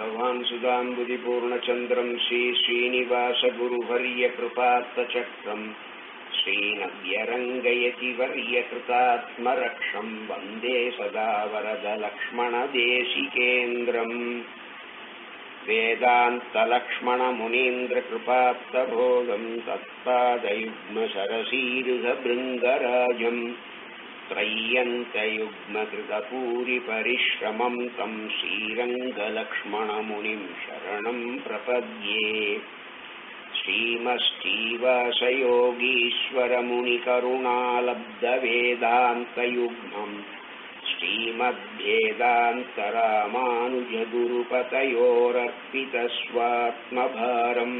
भगवान् सुधाम्बुदिपूर्णचन्द्रम् श्रीश्रीनिवासगुरुवर्यकृपात्तचक्रम् श्रीनव्यरङ्गयति वर्यकृतात्मरक्षम् वन्दे सदा वरदलक्ष्मणदेशिकेन्द्रम् वेदान्तलक्ष्मणमुनीन्द्रकृपात्तभोगम् तत्पादयुग्मसरसीरुहभृङ्गराजम् त्रय्यन्तयुग्मकृतपूरिपरिश्रमम् तम् श्रीरङ्गलक्ष्मणमुनिम् शरणम् प्रपद्ये श्रीमश्रीवासयोगीश्वरमुनिकरुणालब्धवेदान्तयुग्मम् श्रीमद्वेदान्तरामानुजगुरुपतयोरर्पितस्वात्मभारम्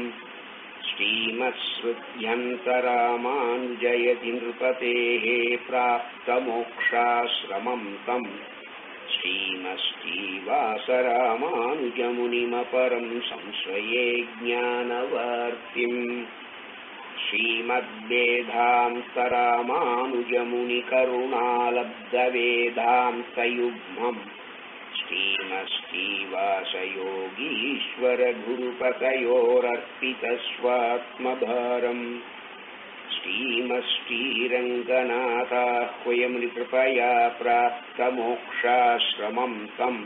श्रीमत्सृत्यन्तरामानुजयति नृपतेः प्राप्तमोक्षाश्रमम् तम् श्रीमश्रीवासरामानुजमुनिमपरम् संश्रये ज्ञानवार्तिम् श्रीमद्वेदान्तरामानुजमुनिकरुणालब्धवेदान्तयुग्मम् श्रीमश्रीवासयोगीश्वरगुरुपतयोरर्पितस्वात्मभारम् श्रीमश्रीरङ्गनाथाह्वयमृकृपया प्राप्तमोक्षाश्रमम् तम्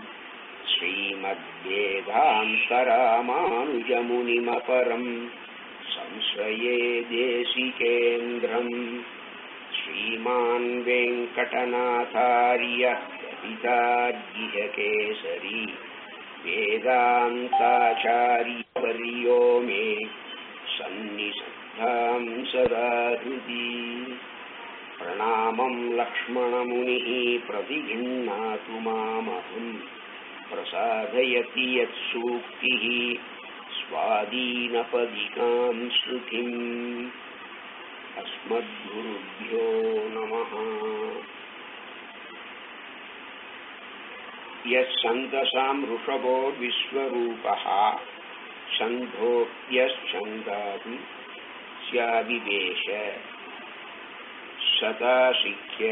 श्रीमद्वेदान्तरामानुजमुनिमपरम् संश्रये देशिकेन्द्रम् श्रीमान् वेङ्कटनाथार्यः कवितार्यकेसरी वेदान्ताचार्यवर्यो मे सन्निसद्धां सदा हृदि प्रणामं लक्ष्मणमुनिः प्रतिगृह्णातु मामहम् प्रसादयति यत्सूक्तिः स्वादीनपदिकां श्रुतिम् अस्मद्गुरुभ्यो नमः यच्छन्दसां ऋषभो विश्वरूपः छन्दो यश्छन्दादि स्यादिवेश शताशिख्य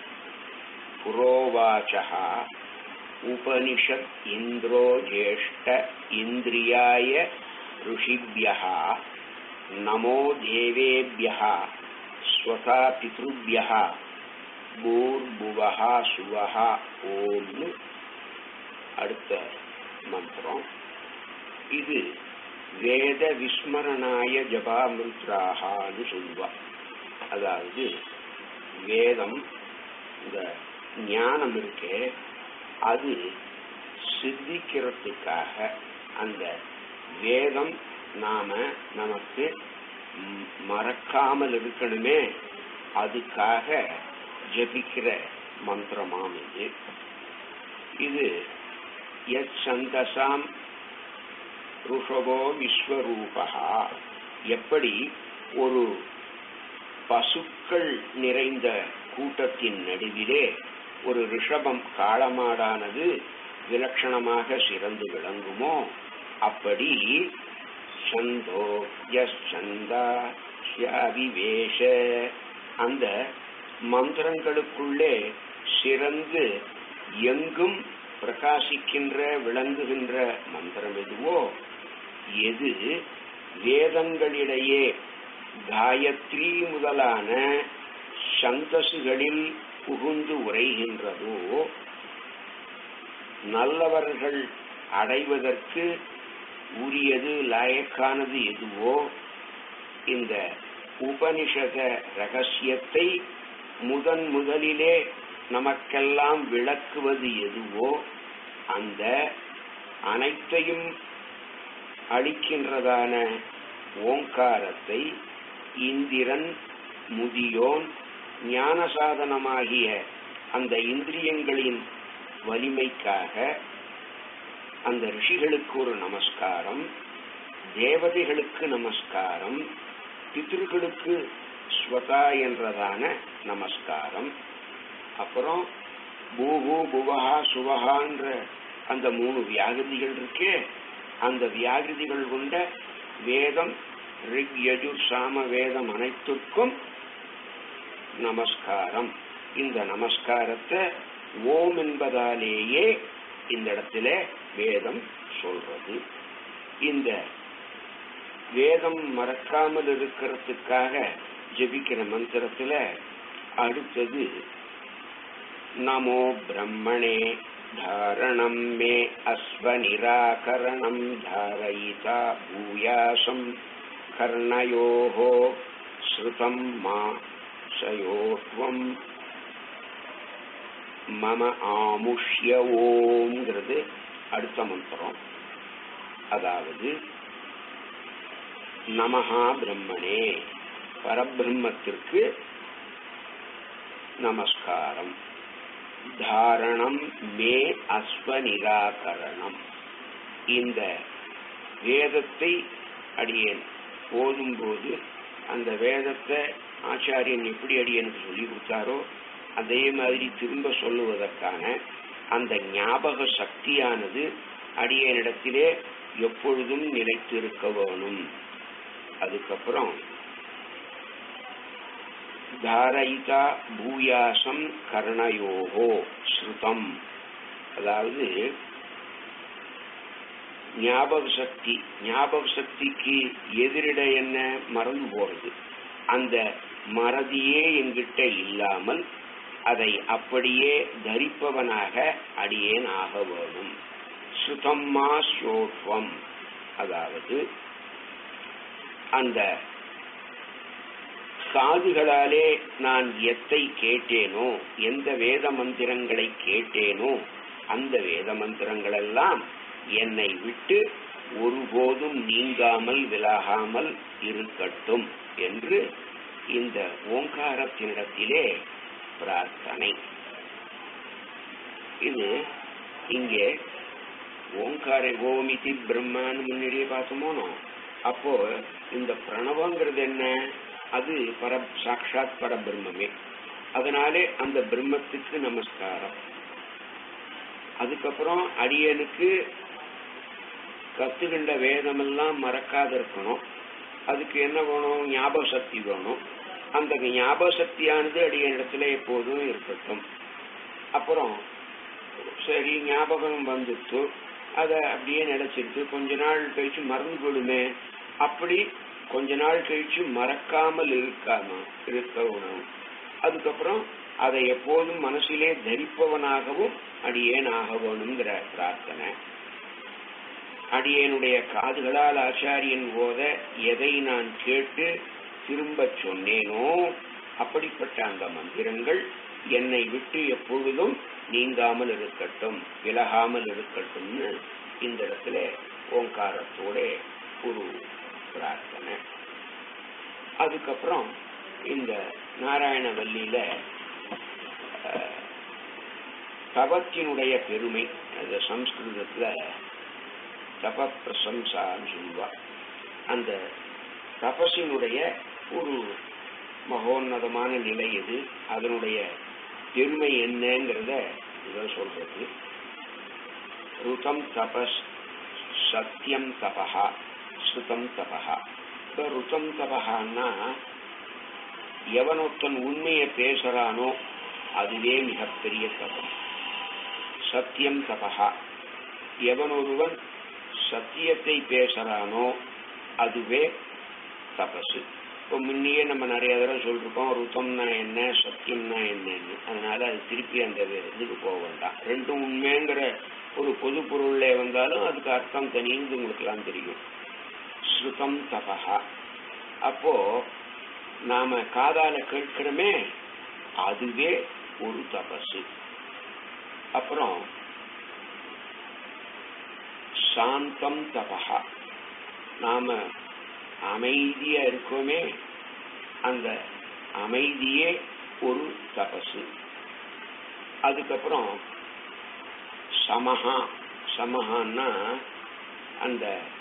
पुरोवाचः उपनिषत् इन्द्रो ज्येष्ठ इन्द्रियाय ऋषिभ्यः नमो देवेभ्यः स्वता पितृभ्यः பூர்புவஹா சுவஹா ஓம்னு அடுத்த மந்திரம் இது வேத விஸ்மரணாய ஜபாமிருத்ராகான்னு சொல்லுவா அதாவது வேதம் இந்த ஞானம் இருக்கே அது சித்திக்கிறதுக்காக அந்த வேதம் நாம நமக்கு மறக்காமல் இருக்கணுமே அதுக்காக ஜபிக்கிற மந்திரமாம் இது இது எத் சந்தசாம் ருஷபோ விஸ்வரூபா எப்படி ஒரு பசுக்கள் நிறைந்த கூட்டத்தின் நடுவிலே ஒரு ரிஷபம் காளமாடானது விலட்சணமாக சிறந்து விளங்குமோ அப்படி சந்தோ யந்தா அவிவேஷ அந்த மந்திரங்களுக்குள்ளே சிறந்து எங்கும் பிரகாசிக்கின்ற விளங்குகின்ற மந்திரம் எதுவோ எது வேதங்களிடையே காயத்ரி முதலான சந்தசுகளில் புகுந்து உரைகின்றதோ நல்லவர்கள் அடைவதற்கு உரியது லாயக்கானது எதுவோ இந்த உபனிஷத ரகசியத்தை முதன் முதலிலே நமக்கெல்லாம் விளக்குவது எதுவோ அந்த அனைத்தையும் அளிக்கின்றதான ஓங்காரத்தை இந்திரன் முதியோன் ஞான சாதனமாகிய அந்த இந்திரியங்களின் வலிமைக்காக அந்த ரிஷிகளுக்கு ஒரு நமஸ்காரம் தேவதைகளுக்கு நமஸ்காரம் பித்ருகளுக்கு ஸ்வதா என்றதான நமஸ்காரம் அப்புறம் பூஹு புவஹா சுவஹான்ற அந்த மூணு வியாகிருதிகள் இருக்கே அந்த வியாகிருதிகள் கொண்ட வேதம் ரிக் யஜுர் சாம வேதம் அனைத்திற்கும் நமஸ்காரம் இந்த நமஸ்காரத்தை ஓம் என்பதாலேயே இந்த இடத்துல வேதம் சொல்றது இந்த வேதம் மறக்காமல் இருக்கிறதுக்காக ஜெபிக்கிற மந்திரத்துல அடுத்தது நமோ பிரம்மணே தாரணம் மே அஸ்வ நிராகரணம் தாரயிதா பூயாசம் கர்ணயோஹோ ஸ்ருதம் மா சயோத்வம் மம ஆமுஷ்ய ஓம்ங்கிறது அடுத்த மந்திரம் அதாவது நமஹா பிரம்மனே பரபிரம்மத்திற்கு நமஸ்காரம் தாரணம் மே அஸ்வ நிராகரணம் இந்த வேதத்தை அடியேன் போதும்போது அந்த வேதத்தை ஆச்சாரியன் எப்படி அடியனுக்கு சொல்லி கொடுத்தாரோ அதே மாதிரி திரும்ப சொல்லுவதற்கான அந்த ஞாபக சக்தியானது அடியனிடத்திலே எப்பொழுதும் நிலைத்திருக்க வேணும் அதுக்கப்புறம் தாரயிதா பூயாசம் கர்ணயோகோ ஸ்ருதம் அதாவது ஞாபக சக்தி ஞாபக சக்திக்கு எதிரிட என்ன மறந்து போறது அந்த மறதியே என்கிட்ட இல்லாமல் அதை அப்படியே தரிப்பவனாக அடியேன் ஆக வேணும் சுதம்மா சோத்வம் அதாவது அந்த காதுகளாலே நான் எத்தை கேட்டேனோ எந்த வேத மந்திரங்களை கேட்டேனோ அந்த வேத மந்திரங்கள் எல்லாம் என்னை விட்டு ஒருபோதும் நீங்காமல் விலகாமல் இருக்கட்டும் என்று இந்த ஓங்காரத்தினிடத்திலே பிரார்த்தனை இது இங்கே ஓங்கார கோமிதி பிரம்மான்னு முன்னாடியே பார்த்தோமோனோ அப்போ இந்த பிரணவங்கிறது என்ன அது பர சாட்சாத் பரபிரம்மே அதனாலே அந்த பிரம்மத்துக்கு நமஸ்காரம் அதுக்கப்புறம் அடியனுக்கு கத்துக்கின்ற வேதமெல்லாம் மறக்காத இருக்கணும் அதுக்கு என்ன வேணும் ஞாபக சக்தி வேணும் அந்த ஞாபக சக்தியானது அடியனிடத்துல எப்போதும் இருக்கட்டும் அப்புறம் சரி ஞாபகம் வந்துட்டு அதை அப்படியே நினைச்சிட்டு கொஞ்ச நாள் கழிச்சு மறந்து போடுமே அப்படி கொஞ்ச நாள் கழிச்சு மறக்காமல் இருக்காம இருக்க உணவு அதுக்கப்புறம் அதை எப்போதும் மனசிலே தரிப்பவனாகவும் அடியேன் ஆக வேணுங்கிற பிரார்த்தனை அடியேனுடைய காதுகளால் ஆச்சாரியன் போத எதை நான் கேட்டு திரும்ப சொன்னேனோ அப்படிப்பட்ட அந்த மந்திரங்கள் என்னை விட்டு எப்பொழுதும் நீங்காமல் இருக்கட்டும் விலகாமல் இருக்கட்டும்னு இந்த இடத்துல ஓங்காரத்தோட ஒரு பிரார்த்தனை அதுக்கப்புறம் இந்த நாராயணவல்லியில தபத்தினுடைய பெருமை அது சம்ஸ்கிருதத்துல தப பிரசம்சான்னு சொல்லுவா அந்த தபசினுடைய ஒரு மகோன்னதமான நிலை எது அதனுடைய பெருமை என்னங்கிறத இதை சொல்றது ருதம் தபஸ் சத்தியம் தபஹா ஸ்ருதம் தபஹா இப்ப ருதம் தபஹான்னா எவனொத்தன் உண்மையை பேசுறானோ அதுவே மிகப்பெரிய தபம் சத்தியம் தபஹா எவன் ஒருவன் சத்தியத்தை பேசுறானோ அதுவே தபசு இப்போ முன்னையே நம்ம நிறைய தடவை சொல்லிருக்கோம் ருத்தம்னா என்ன சத்தியம்னா என்னன்னு அதனால அது திருப்பி அந்த இதுக்கு போக வேண்டாம் ரெண்டும் உண்மைங்கிற ஒரு பொது பொருள்ல வந்தாலும் அதுக்கு அர்த்தம் தனின்னு உங்களுக்கு எல்லாம் தெரியும் ஸ்ருதம் தபஹா அப்போ நாம காதால கேட்கிறோமே அதுவே ஒரு தபசு அப்புறம் சாந்தம் தபஹா நாம அமைதியா இருக்கோமே அந்த அமைதியே ஒரு தபசு அதுக்கப்புறம் சமஹா சமஹான்னா அந்த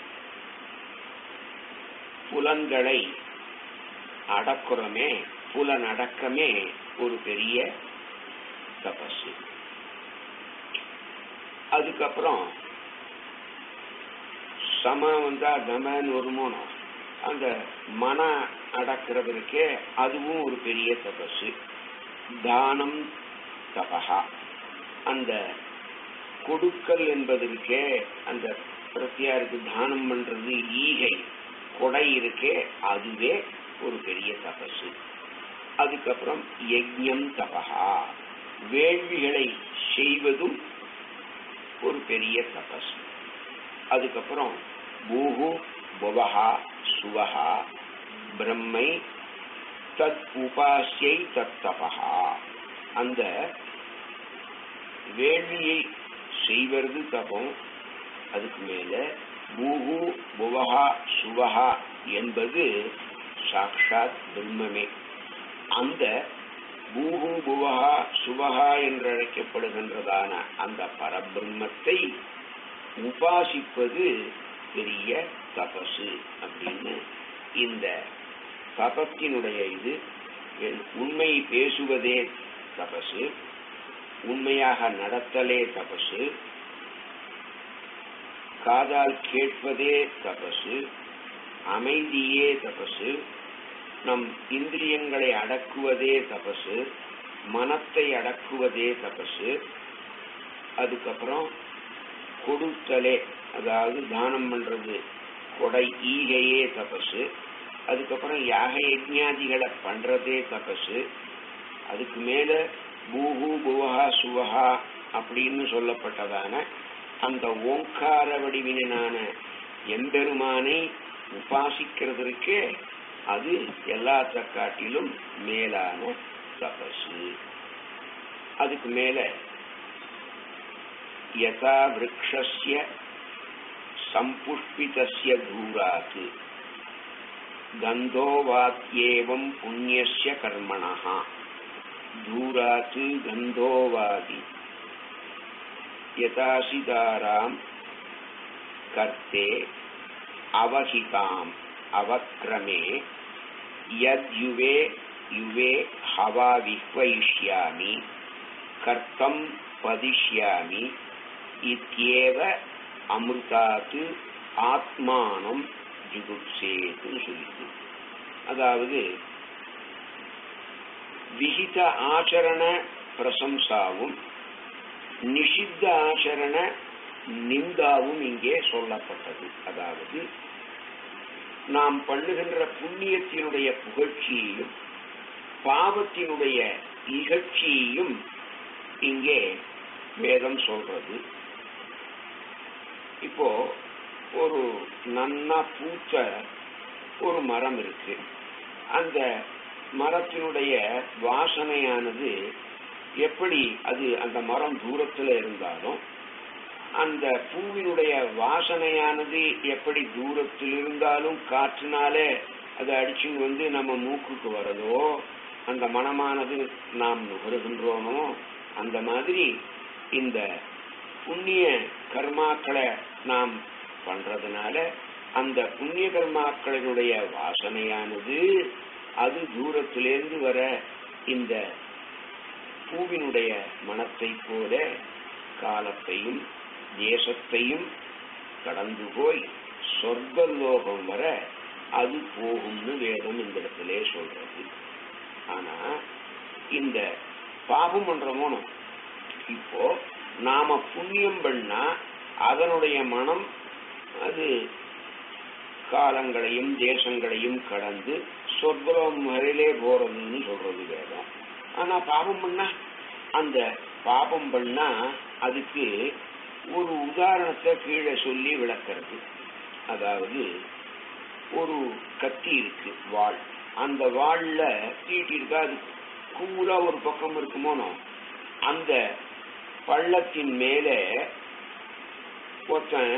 புலன்களை அடக்குறமே புலன் அடக்கமே ஒரு பெரிய தபசு அதுக்கப்புறம் சம வந்தா தமன்னு ஒரு மூணம் அந்த மன அடக்கிறதுக்கே அதுவும் ஒரு பெரிய தபசு தானம் தபகா அந்த கொடுக்கல் என்பதற்கே அந்த பிரத்தியாருக்கு தானம் பண்றது ஈகை கொடை இருக்கே அதுவே ஒரு பெரிய தபசு அதுக்கப்புறம் யஜ்யம் தபகா வேள்விகளை செய்வதும் ஒரு பெரிய தபஸ் அதுக்கப்புறம் பூஹு புவஹா சுவஹா பிரம்மை தத் உபாசியை தத்தபகா அந்த வேள்வியை செய்வது தபம் அதுக்கு மேல பூஹு புவஹா சுவஹா என்பது சாக்ஷாத் பிரம்மமே அந்த பூஹு புவஹா சுவஹா என்று அழைக்கப்படுகின்றதான அந்த பரபிரம்மத்தை உபாசிப்பது பெரிய தபசு அப்படின்னு இந்த தபத்தினுடைய இது உண்மை பேசுவதே தபசு உண்மையாக நடத்தலே தபசு காதால் கேட்பதே தபசு அமைதியே தபசு நம் இந்திரியங்களை அடக்குவதே தபசு மனத்தை அடக்குவதே தபசு அதுக்கப்புறம் கொடுத்தலே அதாவது தானம் பண்றது கொடை ஈகையே தபசு அதுக்கப்புறம் யாக யஜ்ஞாதிகளை பண்றதே தபசு அதுக்கு மேல பூஹு புவஹா சுவஹா அப்படின்னு சொல்லப்பட்டதான அந்த ஓங்கார வடிவினான எம்பெருமானை உபாசிக்கிறதற்கு அது எல்லாத்த காட்டிலும் மேலான தபசு அதுக்கு மேல யதா விரக்ஷஸ்ய சம்புஷ்பிதஸ்ய தூராத் கந்தோவாத்யேவம் புண்ணியஸ்ய கர்மணः தூராத் கந்தோவாதி யதாசிதாராம் கர்த்தே அவஹிதாம் அவக்ரமே யத்யுவே யுவே ஹவா விஹ்வயிஷ்யாமி கர்த்தம் பதிஷ்யாமி இத்யேவ அமிர்தாத்து ஆத்மானம் ஜுகுப்சேத்துன்னு சொல்லிட்டு அதாவது விகித ஆச்சரண பிரசம்சாவும் நிஷித்த ஆச்சரண நிந்தாவும் இங்கே சொல்லப்பட்டது அதாவது நாம் பண்ணுகின்ற புண்ணியத்தினுடைய புகழ்ச்சியையும் பாவத்தினுடைய இகழ்ச்சியையும் இங்கே வேதம் சொல்றது இப்போ ஒரு நன்னா பூத்த ஒரு மரம் இருக்கு அந்த மரத்தினுடைய வாசனையானது எப்படி அது அந்த மரம் தூரத்துல இருந்தாலும் அந்த பூவினுடைய வாசனையானது எப்படி தூரத்தில் இருந்தாலும் காற்றினாலே அதை அடிச்சுன்னு வந்து நம்ம மூக்குக்கு வரதோ அந்த மனமானது நாம் நுகருகின்றோமோ அந்த மாதிரி இந்த புண்ணிய கர்மாக்களை நாம் பண்றதுனால அந்த புண்ணிய கர்மாக்களினுடைய வாசனையானது அது தூரத்திலிருந்து வர இந்த பூவினுடைய மனத்தை போல காலத்தையும் தேசத்தையும் கடந்து போய் சொர்க்கலோகம் வர அது போகும்னு வேதம் இந்த இடத்திலே சொல்றது ஆனா இந்த பாபம் பண்றோமோ இப்போ நாம புண்ணியம் பண்ணா அதனுடைய மனம் அது காலங்களையும் தேசங்களையும் கடந்து சொர்க்கம் வரையிலே போறதுன்னு சொல்றது வேதம் ஆனா பாபம் பண்ணா அந்த பாபம் பண்ணா அதுக்கு ஒரு உதாரணத்தை கீழே சொல்லி விளக்கிறது அதாவது ஒரு கத்தி இருக்கு வாள் அந்த வாள்ல தீட்டி இருக்கா அது கூரா ஒரு பக்கம் இருக்குமோனோ அந்த பள்ளத்தின் மேல ஒருத்தன்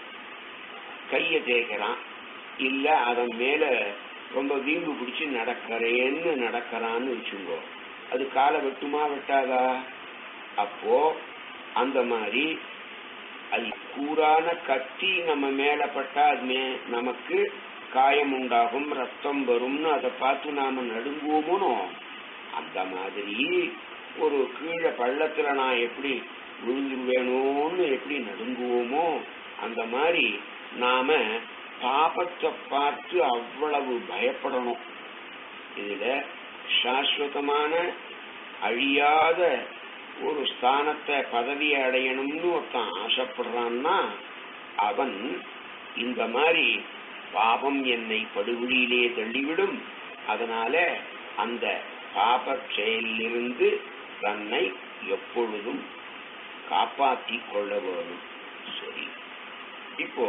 கைய தேய்க்கிறான் இல்ல அதன் மேல ரொம்ப வீம்பு பிடிச்சு நடக்கிறேன்னு நடக்கிறான்னு வச்சுங்கோ அது காலை வெட்டுமா வெட்டாதா அப்போ அந்த மாதிரி அது கூரான கத்தி நம்ம மேல பட்டா அது மே நமக்கு காயம் உண்டாகும் ரத்தம் வரும்னு அதை பார்த்து நாம நடுங்குவோமோ அந்த மாதிரி ஒரு கீழே பள்ளத்துல நான் எப்படி விழுந்துருவேணும்னு எப்படி நடுங்குவோமோ அந்த மாதிரி நாம பாபத்தை பார்த்து அவ்வளவு பயப்படணும் இதுல சாஸ்வதமான அழியாத ஒரு ஸ்தானத்தை பதவியை அடையணும்னு ஒருத்தன் ஆசைப்படுறான்னா அவன் இந்த மாதிரி பாபம் என்னை படுகுழியிலே தள்ளிவிடும் அதனால அந்த பாப செயலிலிருந்து தன்னை எப்பொழுதும் காப்பாற்றிக் கொள்ள வேணும் சரி இப்போ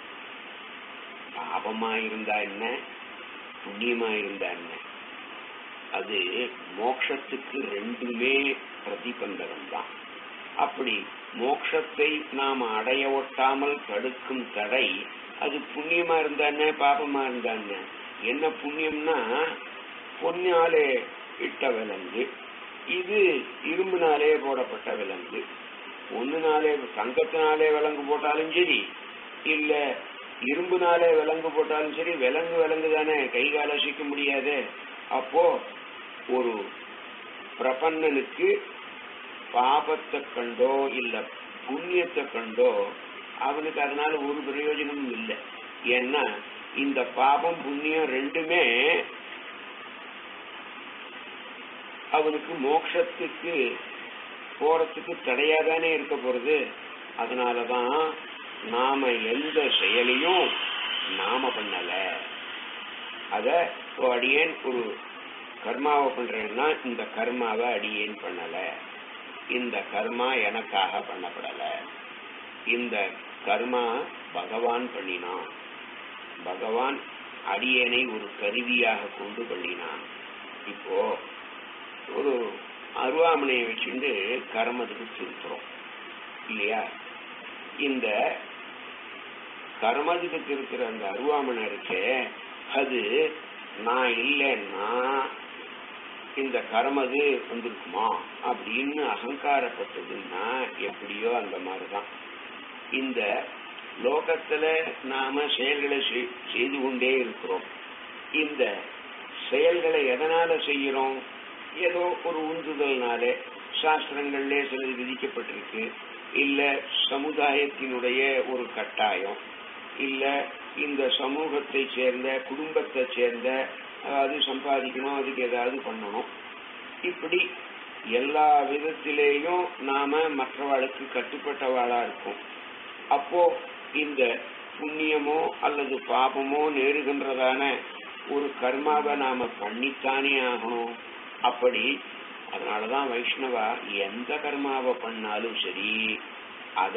பாபமா இருந்தா என்ன புண்ணியமா இருந்தா என்ன அது மோட்சத்துக்கு ரெண்டுமே பிரதிபந்தகம் தான் அப்படி மோட்சத்தை நாம் அடைய ஒட்டாமல் தடுக்கும் தடை அது புண்ணியமா இருந்தா என்ன பாபமா இருந்தா என்ன என்ன புண்ணியம்னா பொன்னாலே இட்ட விலங்கு இது இரும்புனாலே போடப்பட்ட விலங்கு ஒண்ணுனாலே தங்கத்தினாலே விலங்கு போட்டாலும் சரி இல்ல இரும்புனாலே விலங்கு போட்டாலும் சரி விலங்கு விலங்கு தானே கை கால அசைக்க முடியாது அப்போ ஒரு பிரபன்னனுக்கு பாபத்தை கண்டோ இல்ல புண்ணியத்தை கண்டோ அவனுக்கு அதனால ஒரு பிரயோஜனமும் இல்லை ஏன்னா இந்த பாபம் புண்ணியம் ரெண்டுமே அவனுக்கு மோட்சத்துக்கு போறதுக்கு தடையாதானே இருக்க போறது அதனாலதான் நாம எந்த செயலையும் நாம பண்ணல அத இப்போ அடியேன் ஒரு கர்மாவை பண்றேன்னா இந்த கர்மாவை அடியேன் பண்ணல இந்த கர்மா எனக்காக பண்ணப்படல இந்த கர்மா பகவான் பண்ணினான் பகவான் அடியேனை ஒரு கருவியாக கொண்டு பண்ணினான் இப்போ ஒரு அருவாமனையை வச்சுட்டு கர்மத்துக்கு திருத்துறோம் இல்லையா இந்த கர்மத்துக்கு திருத்துற அந்த அருவாமனை இருக்கே அது நான் இல்லைன்னா இந்த கர்மது வந்திருக்குமா அப்படின்னு அகங்காரப்பட்டதுன்னா எப்படியோ அந்த மாதிரிதான் இந்த லோகத்துல நாம செயல்களை செய்- செய்து கொண்டே இருக்கிறோம் இந்த செயல்களை எதனால செய்யறோம் ஏதோ ஒரு உந்துதல்னாலே சாஸ்திரங்கள்லே சிலது விதிக்கப்பட்டிருக்கு இல்ல சமுதாயத்தினுடைய ஒரு கட்டாயம் இல்ல இந்த சமூகத்தை சேர்ந்த குடும்பத்தை சேர்ந்த அதாவது சம்பாதிக்கணும் அதுக்கு ஏதாவது பண்ணணும் இப்படி எல்லா விதத்திலேயும் நாம மற்றவாளுக்கு கட்டுப்பட்டவாளா இருக்கும் அப்போ இந்த புண்ணியமோ அல்லது பாபமோ நேருகின்றதான ஒரு கர்மாவை நாம பண்ணித்தானே ஆகணும் அப்படி அதனாலதான் வைஷ்ணவா எந்த கர்மாவை பண்ணாலும் சரி அத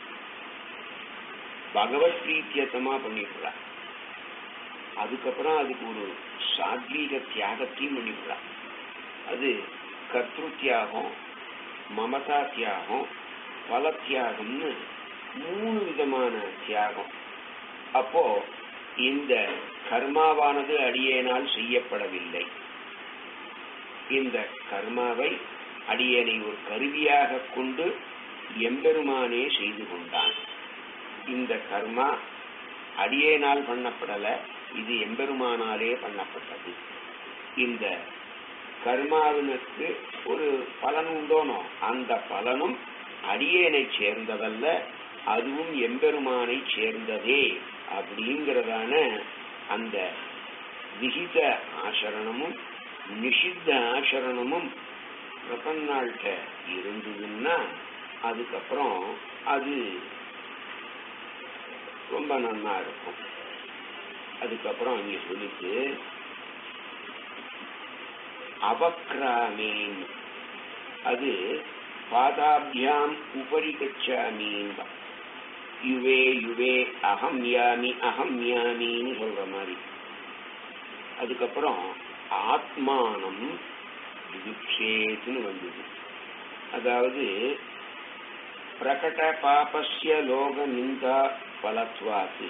பகவத் பிரீத்தியத்தமா பண்ணிவிடுறா அதுக்கப்புறம் அதுக்கு ஒரு சாத்வீக தியாகத்தையும் பண்ணிவிடுறா அது கர்த்திரு தியாகம் மமதா தியாகம் பல தியாகம்னு மூணு விதமான தியாகம் அப்போ இந்த கர்மாவானது அடியேனால் செய்யப்படவில்லை இந்த கர்மாவை அடியேனை ஒரு கருவியாக கொண்டு எம்பெருமானே செய்து கொண்டான் இந்த கர்மா அடியேனால் பண்ணப்படல இது எம்பெருமானாலே பண்ணப்பட்டது இந்த கர்மாவினுக்கு ஒரு பலன் உண்டோனோ அந்த பலனும் அடியேனை சேர்ந்ததல்ல அதுவும் எம்பெருமானை சேர்ந்ததே அப்படிங்கிறதான அந்த விகித ஆசரணமும் நிஷித்த ஆசரணமும் பிரபன்னாள்கிட்ட இருந்ததுன்னா அதுக்கப்புறம் அது ரொம்ப நன்னா இருக்கும் அதுக்கப்புறம் இங்க சொல்லிட்டு அபக்ராமேன் அது பாதாபியாம் உபரி கச்சாமீன் யுவே யுவே அகம் யாமி அகம் யாமின்னு சொல்ற மாதிரி அதுக்கப்புறம் ஆத்மானம் விதுக்ஷேத்துன்னு வந்தது அதாவது பிரகட பாபஸ்ய லோக நிந்தா பலத்வாத்து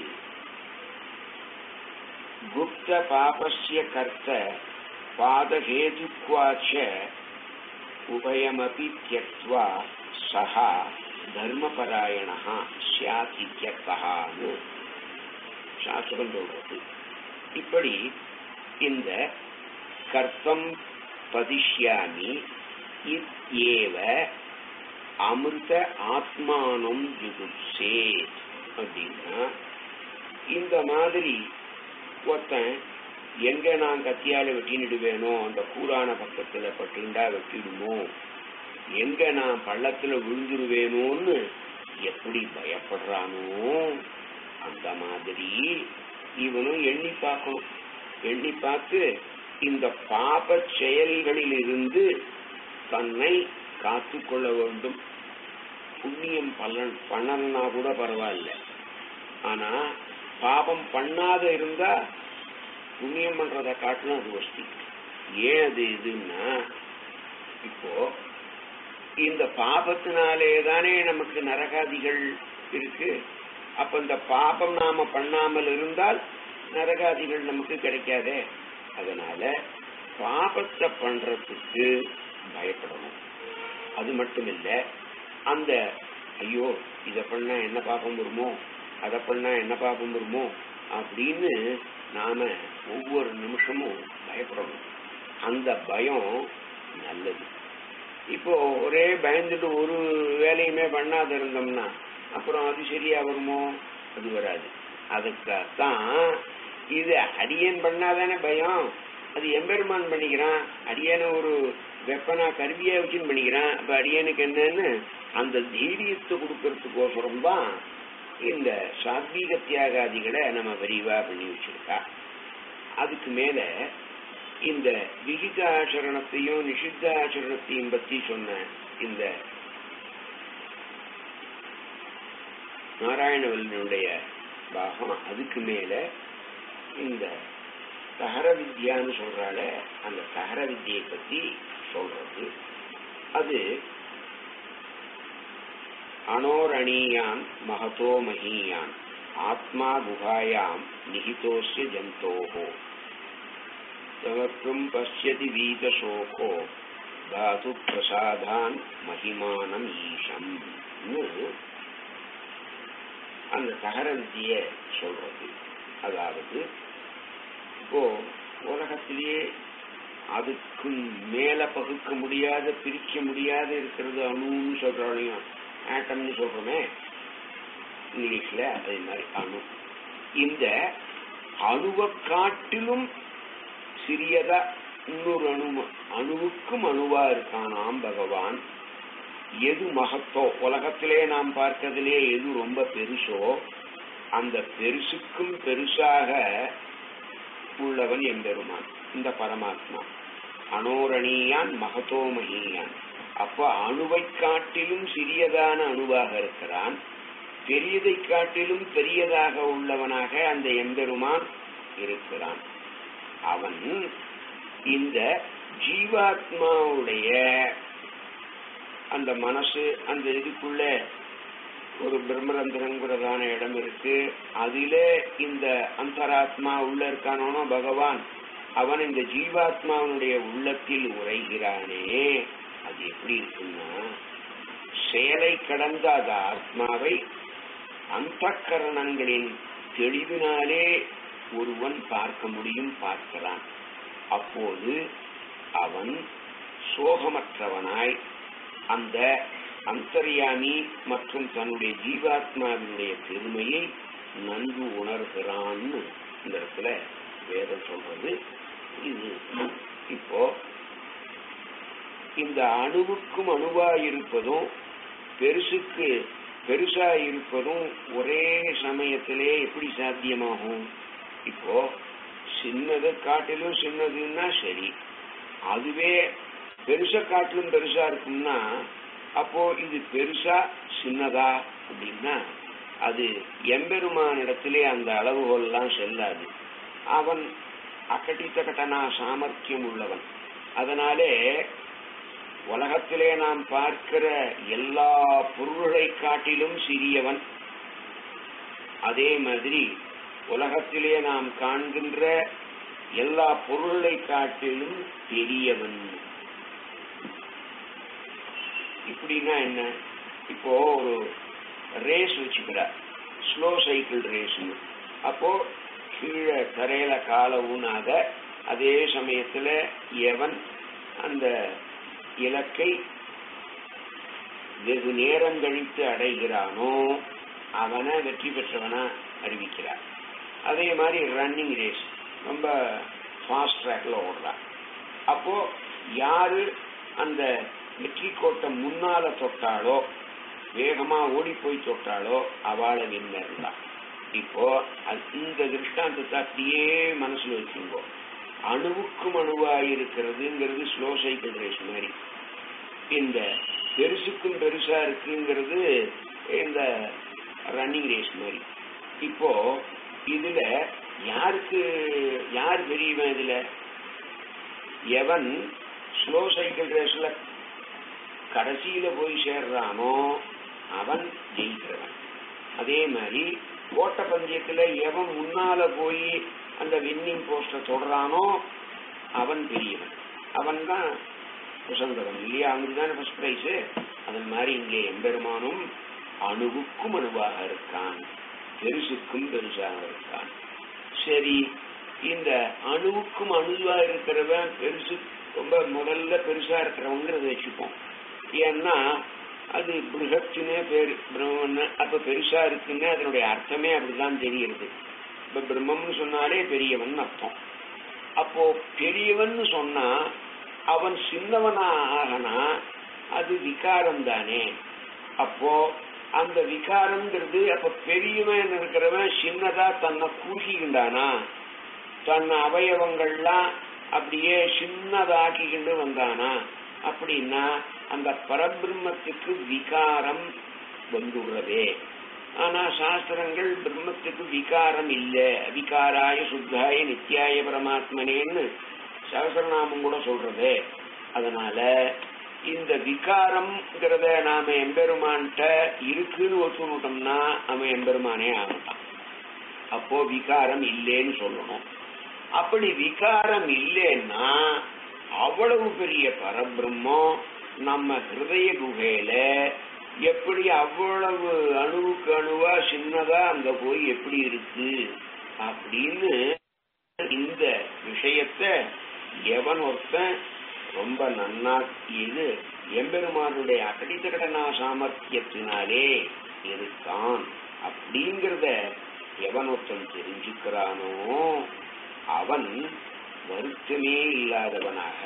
குப்த பாபஸ்ய கர்த்த பாதஹேதுக்வாச்ச உபயமபி தியக்த்வா சஹா தர்மபராயணः ஸ்யாத் இத்தியர்த்தகான்னு சாஸ்திரம் சொல்றது இப்படி இந்த கர்த்தம் பதிஷ்யாமி இத்யேவ அமிர்த ஆத்மானம் ஜுகுப்சே அப்படின்னா இந்த மாதிரி ஒருத்தன் எங்க நான் கத்தியால வெட்டினிடுவேனோ அந்த கூரான பக்கத்துல பட்டுண்டா வெட்டிடுமோ எங்க நான் பள்ளத்துல விழுந்துருவேனோன்னு எப்படி பயப்படுறானோ மாதிரி இவனும் எண்ணி பார்க்கணும் எண்ணி பார்த்து இந்த பாப செயல்களிலிருந்து தன்னை காத்து கொள்ள வேண்டும் புண்ணியம் பலன் பண்ணலன்னா கூட பரவாயில்ல ஆனா பாபம் பண்ணாத இருந்தா புண்ணியம் பண்றத காட்டிலும் அது வசதி ஏன் அது இதுன்னா இப்போ இந்த பாபத்தினாலே தானே நமக்கு நரகாதிகள் இருக்கு அப்ப இந்த பாபம் நாம பண்ணாமல் இருந்தால் நரகாதிகள் நமக்கு கிடைக்காதே அதனால பாபத்தை பண்றதுக்கு பயப்படணும் அது மட்டும் இல்ல அந்த ஐயோ இத பண்ணா என்ன பாபம் வருமோ அதை பண்ணா என்ன பாபம் வருமோ அப்படின்னு நாம ஒவ்வொரு நிமிஷமும் பயப்படணும் அந்த பயம் நல்லது இப்போ ஒரே பயந்துட்டு ஒரு வேலையுமே பண்ணாத இருந்தோம்னா அப்புறம் அது சரியா வருமோ அது வராது அதுக்காகத்தான் இது அடியன் பண்ணாதானே பயம் அது எம்பெருமான் பண்ணிக்கிறான் அடியனை ஒரு வெப்பனா கருவியா வச்சுன்னு பண்ணிக்கிறான் அப்ப அடியனுக்கு என்னன்னு அந்த தைரியத்தை கொடுக்கறதுக்கோசரம் தான் இந்த சாத்வீக தியாகாதிகளை நம்ம விரிவா பண்ணி வச்சிருக்கா அதுக்கு மேல இந்த விகிதாச்சரணத்தையும் நிஷித்தாச்சரணத்தையும் பத்தி சொன்ன இந்த நாராயணவல்லனுடைய பாகம் அதுக்கு மேல இந்த தகர வித்யான்னு சொல்றால அந்த தகர வித்தியை பத்தி சொல்றது அது அனோரணீயான் மகதோ மகீயான் ஆத்மா குகாயாம் நிகிதோஸ்ய ஜந்தோஹோ தமக்கும் பசியதி வீதசோகோ தாது பிரசாதான் மகிமானம் ஈஷம் அந்த தகர வித்திய சொல்றது அதாவது இப்போ உலகத்திலேயே அதுக்கு மேல பகுக்க முடியாத பிரிக்க முடியாத இருக்கிறது அணுன்னு சொல்றாலையும் ஆட்டம்னு சொல்றோமே இங்கிலீஷ்ல அதே மாதிரி அணு இந்த அணுவை காட்டிலும் சிறியதா இன்னொரு அணு அணுவுக்கும் அணுவா இருக்கானாம் பகவான் எது மகத்தோ உலகத்திலே நாம் பார்க்கறதிலே எது ரொம்ப பெருசோ அந்த பெருசுக்கும் பெருசாக உள்ளவன் எம்பெருமான் இந்த பரமாத்மா அனோரணீயான் மகதோ மகியான் அப்ப அணுவை காட்டிலும் சிறியதான அணுவாக இருக்கிறான் பெரியதை காட்டிலும் பெரியதாக உள்ளவனாக அந்த எம்பெருமான் இருக்கிறான் அவன் இந்த ஜீவாத்மாவுடைய அந்த மனசு அந்த இதுக்குள்ள ஒரு பிரம்மரந்திரங்கிறதான இடம் இருக்கு அதிலே இந்த அந்தராத்மா உள்ள இருக்கானோ பகவான் அவன் இந்த ஜீவாத்மாவனுடைய உள்ளத்தில் உரைகிறானே அது எப்படி இருக்குன்னா செயலை கடந்த அந்த ஆத்மாவை அந்த கரணங்களின் தெளிவினாலே ஒருவன் பார்க்க முடியும் பார்க்கிறான் அப்போது அவன் சோகமற்றவனாய் அந்த அந்தர்யாமி மற்றும் தன்னுடைய ஜீவாத்மாவினுடைய பெருமையை நன்கு உணர்கிறான்னு இந்த இடத்துல வேதம் சொல்றது இது இப்போ இந்த அணுவுக்கும் அணுவா இருப்பதும் பெருசுக்கு பெருசா இருப்பதும் ஒரே சமயத்திலே எப்படி சாத்தியமாகும் இப்போ சின்னதை காட்டிலும் சின்னதுன்னா சரி அதுவே பெருச காட்டிலும் பெருசா இருக்கும்னா அப்போ இது பெருசா சின்னதா அப்படின்னா அது எம்பெருமானிடத்திலே அந்த அளவுகோல்லாம் செல்லாது அவன் அக்கட்டித்தக்கட்டனா சாமர்த்தியம் உள்ளவன் அதனாலே உலகத்திலே நாம் பார்க்கிற எல்லா பொருள்களை காட்டிலும் சிறியவன் அதே மாதிரி உலகத்திலே நாம் காண்கின்ற எல்லா பொருள்களை காட்டிலும் பெரியவன் இப்படின்னா என்ன இப்போ ஒரு ரேஸ் வச்சுக்கிறார் ஸ்லோ சைக்கிள் ரேஸ்னு அப்போ கீழே தரையில கால ஊனாத அதே சமயத்துல எவன் அந்த இலக்கை வெகு நேரம் கழித்து அடைகிறானோ அவனை வெற்றி பெற்றவனா அறிவிக்கிறார் அதே மாதிரி ரன்னிங் ரேஸ் ரொம்ப ஃபாஸ்ட் ட்ராக்ல ஓடுறான் அப்போ யாரு அந்த வெற்றி கோட்டை முன்னால தொட்டாலோ வேகமா ஓடி போய் தொட்டாலோ அவளை வின்னர் தான் இப்போ அது- இந்த திருஷ்டாந்தத்தை அப்படியே மனசுல வச்சுங்கோ அணுவுக்கும் அணுவாயிருக்கிறதுங்கிறது ஸ்லோ சைக்கிள் ரேஸ் மாதிரி இந்த பெருசுக்கும் பெருசா இருக்குங்கிறது இந்த ரன்னிங் ரேஸ் மாதிரி இப்போ இதுல யாருக்கு யார் பெரியவன் இதுல எவன் ஸ்லோ சைக்கிள் ரேஸ்ல கடைசியில போய் சேர்றானோ அவன் ஜெயிக்கிறவன் அதே மாதிரி ஓட்ட பந்தயத்துல எவன் முன்னால போய் அந்த வின்னிங் போஸ்ட தொடரானோ அவன் பெரியவன் அவன் தான் குசந்தவன் இல்லையா அவனுக்கு தானே ஃபர்ஸ்ட் பிரைஸ் அதன் மாதிரி இங்கே எம்பெருமானும் அணுவுக்கும் அணுவாக இருக்கான் பெருசுக்கும் பெருசாக இருக்கான் சரி இந்த அணுவுக்கும் அணுவா இருக்கிறவன் பெருசு ரொம்ப முதல்ல பெருசா இருக்கிறவங்கிறத வச்சுப்போம் ஏன்னா அது பிருகத்துனே பேரு பிரம்மன்னு அப்ப பெருசா இருக்குன்னு அதனுடைய அர்த்தமே அப்படிதான் தெரியுது இப்ப பிரம்மம்னு சொன்னாலே பெரியவன் அர்த்தம் அப்போ பெரியவன் சொன்னா அவன் சின்னவனா ஆகனா அது விகாரம் தானே அப்போ அந்த விகாரம்ங்கிறது அப்ப பெரியவன் இருக்கிறவன் சின்னதா தன்னை கூட்டிக்கிண்டானா தன் அவயவங்கள்லாம் அப்படியே சின்னதாக்கிக்கிண்டு வந்தானா அப்படின்னா அந்த பரபிரம்மத்துக்கு விகாரம் வந்துடுறதே ஆனா சாஸ்திரங்கள் பிரம்மத்துக்கு விகாரம் இல்ல விகாராய சுத்தாய நித்யாய பரமாத்மனேன்னு சகசரநாமம் கூட சொல்றது அதனால இந்த விகாரம்ங்கிறத நாம எம்பெருமான்கிட்ட இருக்குன்னு ஒத்துணுட்டோம்னா அவன் எம்பெருமானே ஆகட்டான் அப்போ விகாரம் இல்லேன்னு சொல்லணும் அப்படி விகாரம் இல்லைன்னா அவ்வளவு பெரிய பரபிரம்மம் நம்ம ஹிருதய குகையில எப்படி அவ்வளவு அணுவுக்கு அணுவா சின்னதா அங்க போய் எப்படி இருக்கு அப்படின்னு இந்த விஷயத்த எவன் ஒருத்தன் ரொம்ப நன்னா இது எம்பெருமானுடைய அகடித கடனா சாமர்த்தியத்தினாலே இருக்கான் அப்படிங்கிறத எவன் ஒருத்தன் தெரிஞ்சுக்கிறானோ அவன் வருத்தமே இல்லாதவனாக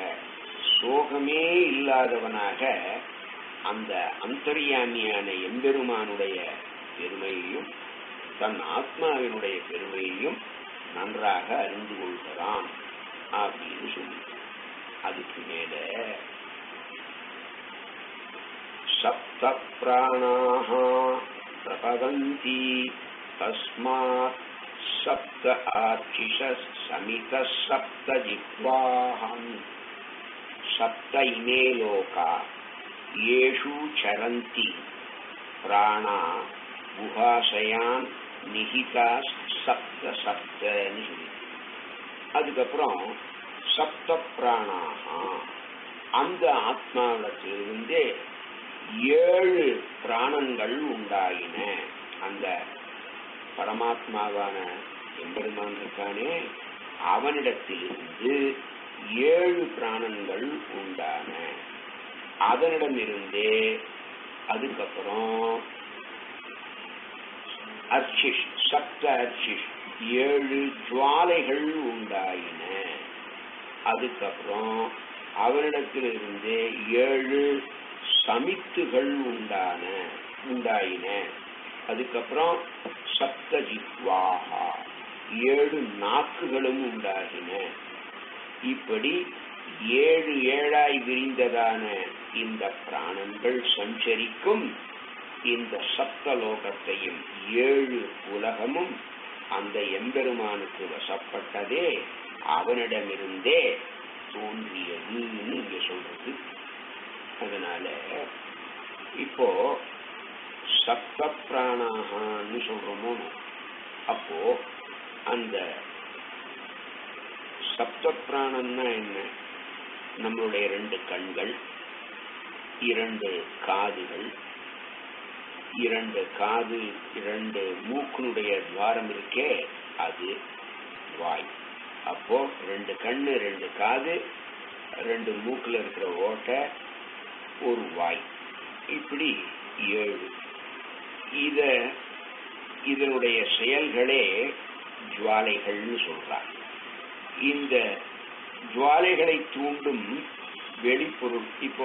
சோகமே இல்லாதவனாக அந்த அந்தர்யாமியான எம்பெருமானுடைய பெருமையையும் தன் ஆத்மாவினுடைய பெருமையையும் நன்றாக அறிந்து கொள்கிறான் அப்படின்னு சொல்லி அதுக்கு மேல சப்த பிராணாக பிரபவந்தி தஸ்மாத் சப்த ஆட்சிஷ சமித சப்த ஜிஹ்வாஹம் சப்த இமே லோகா ஏஷு சரந்தி பிராணா குஹாசயான் நிகிதா சப்த சப்தன்னு சொல்லி அதுக்கப்புறம் சப்த பிராணாகா அந்த ஆத்மாவிடத்திலிருந்து ஏழு பிராணங்கள் உண்டாயின அந்த பரமாத்மாவான எம்பெருமான் இருக்கானே அவனிடத்திலிருந்து ஏழு பிராணங்கள் உண்டான அதனிடமிருந்தே அதுக்கப்புறம் அர்ச்சிஷ் சப்த அர்ச்சிஷ் ஏழு ஜுவாலைகள் உண்டாயின அதுக்கப்புறம் அவனிடத்திலிருந்து ஏழு சமித்துகள் உண்டான உண்டாயின அதுக்கப்புறம் சப்த ஜித்வாகா ஏழு நாக்குகளும் உண்டாகின இப்படி ஏழு ஏழாய் விரிந்ததான இந்த பிராணங்கள் சஞ்சரிக்கும் இந்த சப்தலோகத்தையும் ஏழு உலகமும் அந்த எம்பெருமானுக்கு வசப்பட்டதே அவனிடமிருந்தே தோன்றியதுன்னு இங்க சொல்றது அதனால இப்போ சப்த பிராணாகான்னு சொல்றோமோ அப்போ அந்த சப்த பிராணம்னா என்ன நம்மளுடைய ரெண்டு கண்கள் இரண்டு காதுகள் இரண்டு காது இரண்டு மூக்கினுடைய துவாரம் இருக்கே அது வாய் அப்போ ரெண்டு கண்ணு ரெண்டு காது ரெண்டு மூக்குல இருக்கிற ஓட்டை ஒரு வாய் இப்படி ஏழு இத இதனுடைய செயல்களே ஜுவாலைகள்னு சொல்றார் இந்த ஜுவாலைகளை தூண்டும் வெளிப்பொருள் இப்போ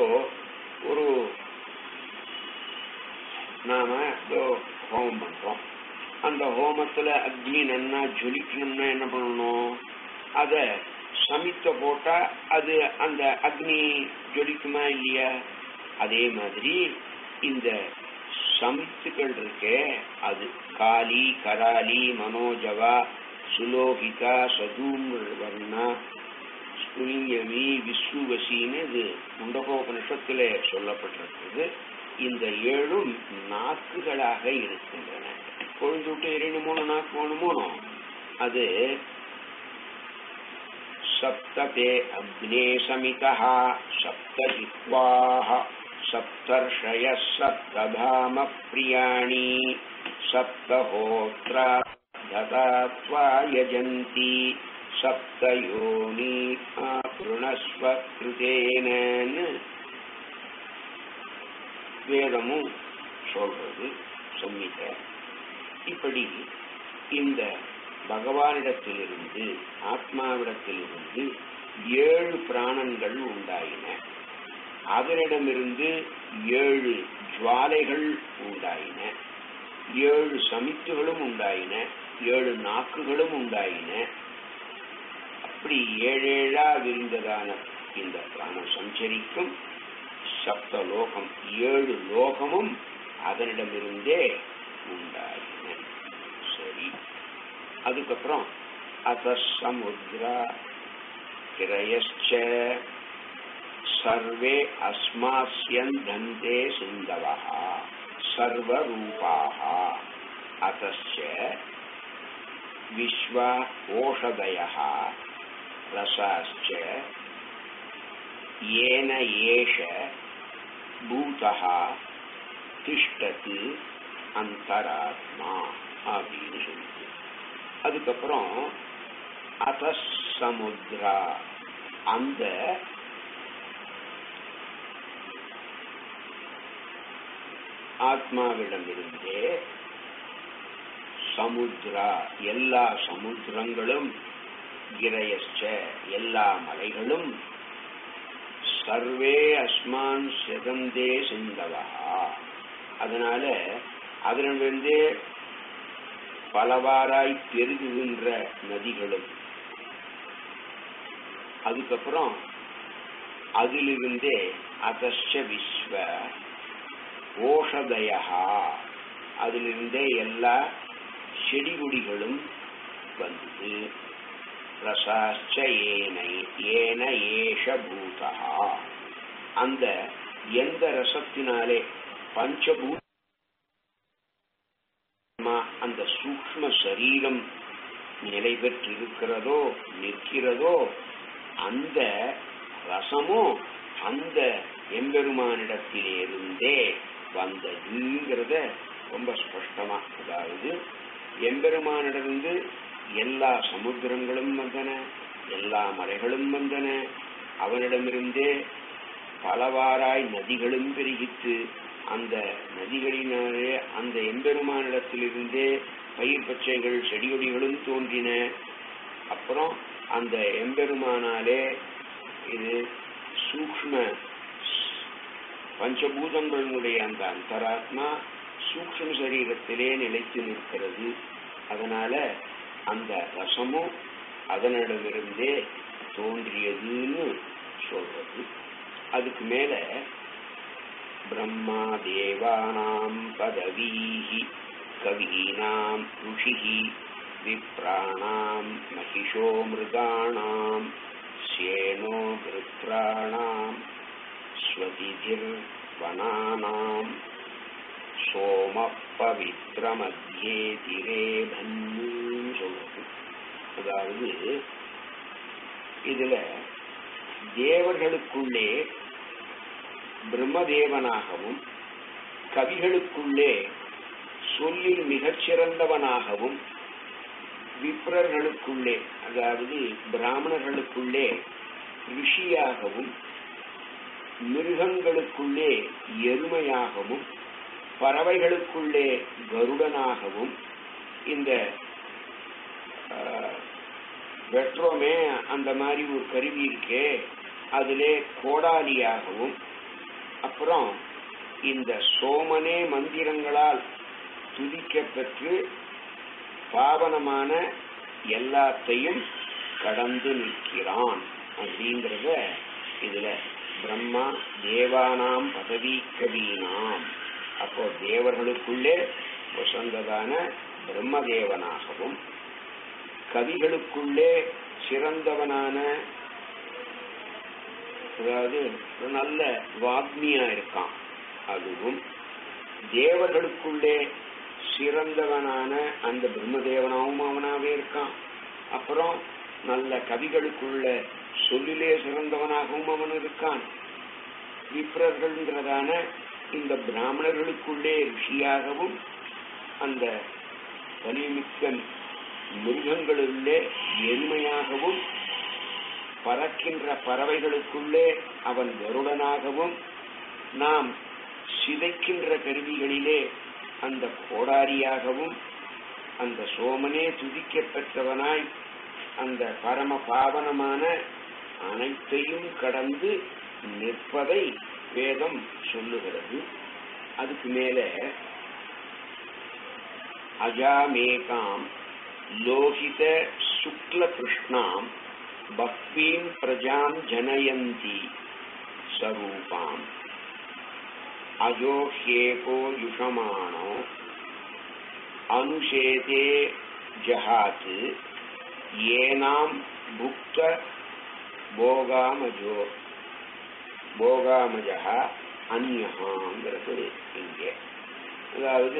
ஒரு நாம இதோ ஹோமம் பண்றோம் அந்த ஹோமத்துல அக்னி நன்னா ஜொலிக்கணும்னா என்ன பண்ணணும் அத சமித்த போட்டா அது அந்த அக்னி ஜொலிக்குமா இல்லையா அதே மாதிரி இந்த சமித்துகள் இருக்கே அது காளி கராலி மனோஜவா சுலோகிகா சதூம்வர்ணா ஸ்புலிங்கமி விஸ்வவசின்னு இது முண்டகோபனிஷத்திலே சொல்லப்பட்டிருக்கிறது இந்த ஏழும் நாக்குகளாக இருக்கின்றன கொழுந்து விட்டு எரியணுமோனோ நாக்கு வேணுமோனோ அது சப்ததே அக்னே சமிதா சப்த ஜிஹ்வாः சப்தர்ஷய சப்ததாம பிரியாணி சப்தஹோத்ரா ததாத்வா யஜந்தி சப்தயோனி ஆபுணஸ்வ கிருதேனன்னு வேதமும் சொல்றது சம்மித இப்படி இந்த பகவானிடத்திலிருந்து ஆத்மாவிடத்திலிருந்து ஏழு பிராணங்கள் உண்டாயின அதனிடமிருந்து ஏழு ஜுவாலைகள் உண்டாயின ஏழு சமித்துகளும் உண்டாயின ஏழு நாக்குகளும் உண்டாயின அப்படி ஏழேழா விரிந்ததான இந்த பிராணம் சஞ்சரிக்கும் சப்த லோகம் ஏழு லோகமும் அதனிடமிருந்தே உண்டாயின சரி அதுக்கப்புறம் அத சமுத்ரா கிரயச்ச சர்வே அஸ்மாஸ்யந்தே சிந்தவா சர்வரூபாக அத்தச்ச விஸ்வ ஓஷதய ரசாச்ச ஏன ஏஷ பூதः திஷ்டத்து அந்தராத்மா அப்படின்னு சொல்லுது அதுக்கப்புறம் அத சமுத்ரா அந்த ஆத்மாவிடமிருந்தே சமுத்ரா எல்லா சமுத்திரங்களும் கிரயச்ச எல்லா மலைகளும் சர்வே அஸ்மான் செகந்தே சிந்தவா அதனால அதனிலிருந்தே பலவாராய் பெருகுகின்ற நதிகளும் அதுக்கப்புறம் அதிலிருந்தே அதர்ஷ விஸ்வ ஓஷதயா அதிலிருந்தே எல்லா செடி கொடிகளும் வந்தது ரசாச்ச ஏனை ஏன ஏஷ பூதா அந்த எந்த ரசத்தினாலே பஞ்சபூ அந்த சூக்ம சரீரம் நிலை பெற்றிருக்கிறதோ நிற்கிறதோ அந்த ரசமும் அந்த எம்பெருமானிடத்திலிருந்தே வந்ததுங்கிறத ரொம்ப ஸ்பஷ்டமா அதாவது எம்பெருமானிடமிருந்து எல்லா சமுத்திரங்களும் வந்தன எல்லா மலைகளும் வந்தன அவனிடமிருந்தே பலவாராய் நதிகளும் பெருகித்து அந்த நதிகளினாலே அந்த எம்பெருமானிடத்திலிருந்தே பயிர் பச்சைகள் செடியொடிகளும் தோன்றின அப்புறம் அந்த எம்பெருமானாலே இது சூக்ம பஞ்சபூதங்களுடைய அந்த அந்தராத்மா சூக்ம சரீரத்திலே நிலைத்து நிற்கிறது அதனால அந்த ரசமும் அதனிடமிருந்தே தோன்றியதுன்னு சொல்றது அதுக்கு மேல பிரம்மா தேவானாம் பதவீஹி கவீனாம் ருஷிஹி விப்ராணாம் மகிஷோ மிருகாணாம் சேனோ விருத்ராணாம் ஸ்வதிதிர்வனானாம் சோம பவித்ரமத்தியே திரேபன்னு சொல்றது அதாவது இதுல தேவர்களுக்குள்ளே பிரம்மதேவனாகவும் கவிகளுக்குள்ளே சொல்லில் மிகச்சிறந்தவனாகவும் விப்ரர்களுக்குள்ளே அதாவது பிராமணர்களுக்குள்ளே ரிஷியாகவும் மிருகங்களுக்குள்ளே எருமையாகவும் பறவைகளுக்குள்ளே கருடனாகவும் இந்த வெட்ரோமே அந்த மாதிரி ஒரு கருவி இருக்கே அதிலே கோடாலியாகவும் அப்புறம் இந்த சோமனே மந்திரங்களால் துதிக்க பெற்று பாவனமான எல்லாத்தையும் கடந்து நிற்கிறான் அப்படிங்கிறத இதுல பிரம்மா தேவானாம் பதவி கவீனாம் அப்போ தேவர்களுக்குள்ளே வசந்ததான பிரம்மதேவனாகவும் கவிகளுக்குள்ளே சிறந்தவனான அதாவது ஒரு நல்ல வாக்மியா இருக்கான் அதுவும் தேவர்களுக்குள்ளே சிறந்தவனான அந்த பிரம்மதேவனாவும் அவனாவே இருக்கான் அப்புறம் நல்ல கவிகளுக்குள்ள சொல்லிலே சிறந்தவனாகவும் அவன் இருக்கான் விப்ரர்கள்ங்கிறதான இந்த பிராமணர்களுக்குள்ளே ரிஷியாகவும் அந்த வலிமிக்க மிருகங்களுள்ளே எருமையாகவும் பறக்கின்ற பறவைகளுக்குள்ளே அவன் வருடனாகவும் நாம் சிதைக்கின்ற கருவிகளிலே அந்த கோடாரியாகவும் அந்த சோமனே துதிக்கப் பெற்றவனாய் அந்த பரம பாவனமான அனைத்தையும் கடந்து நிற்பதை வேதம் சொல்லுகிறது அதுக்கு மேல அஜாமேகாம் லோகித சுக்ல கிருஷ்ணாம் பக்வீம் பிரஜாம் ஜனயந்தி சரூபாம் அஜோஹ்யேகோ யுஷமானோ அனுஷேதே ஜஹாத் ஏனாம் புக்த போகாமஜோ போகாமஜா அந்யகாங்கிறது இங்கே அதாவது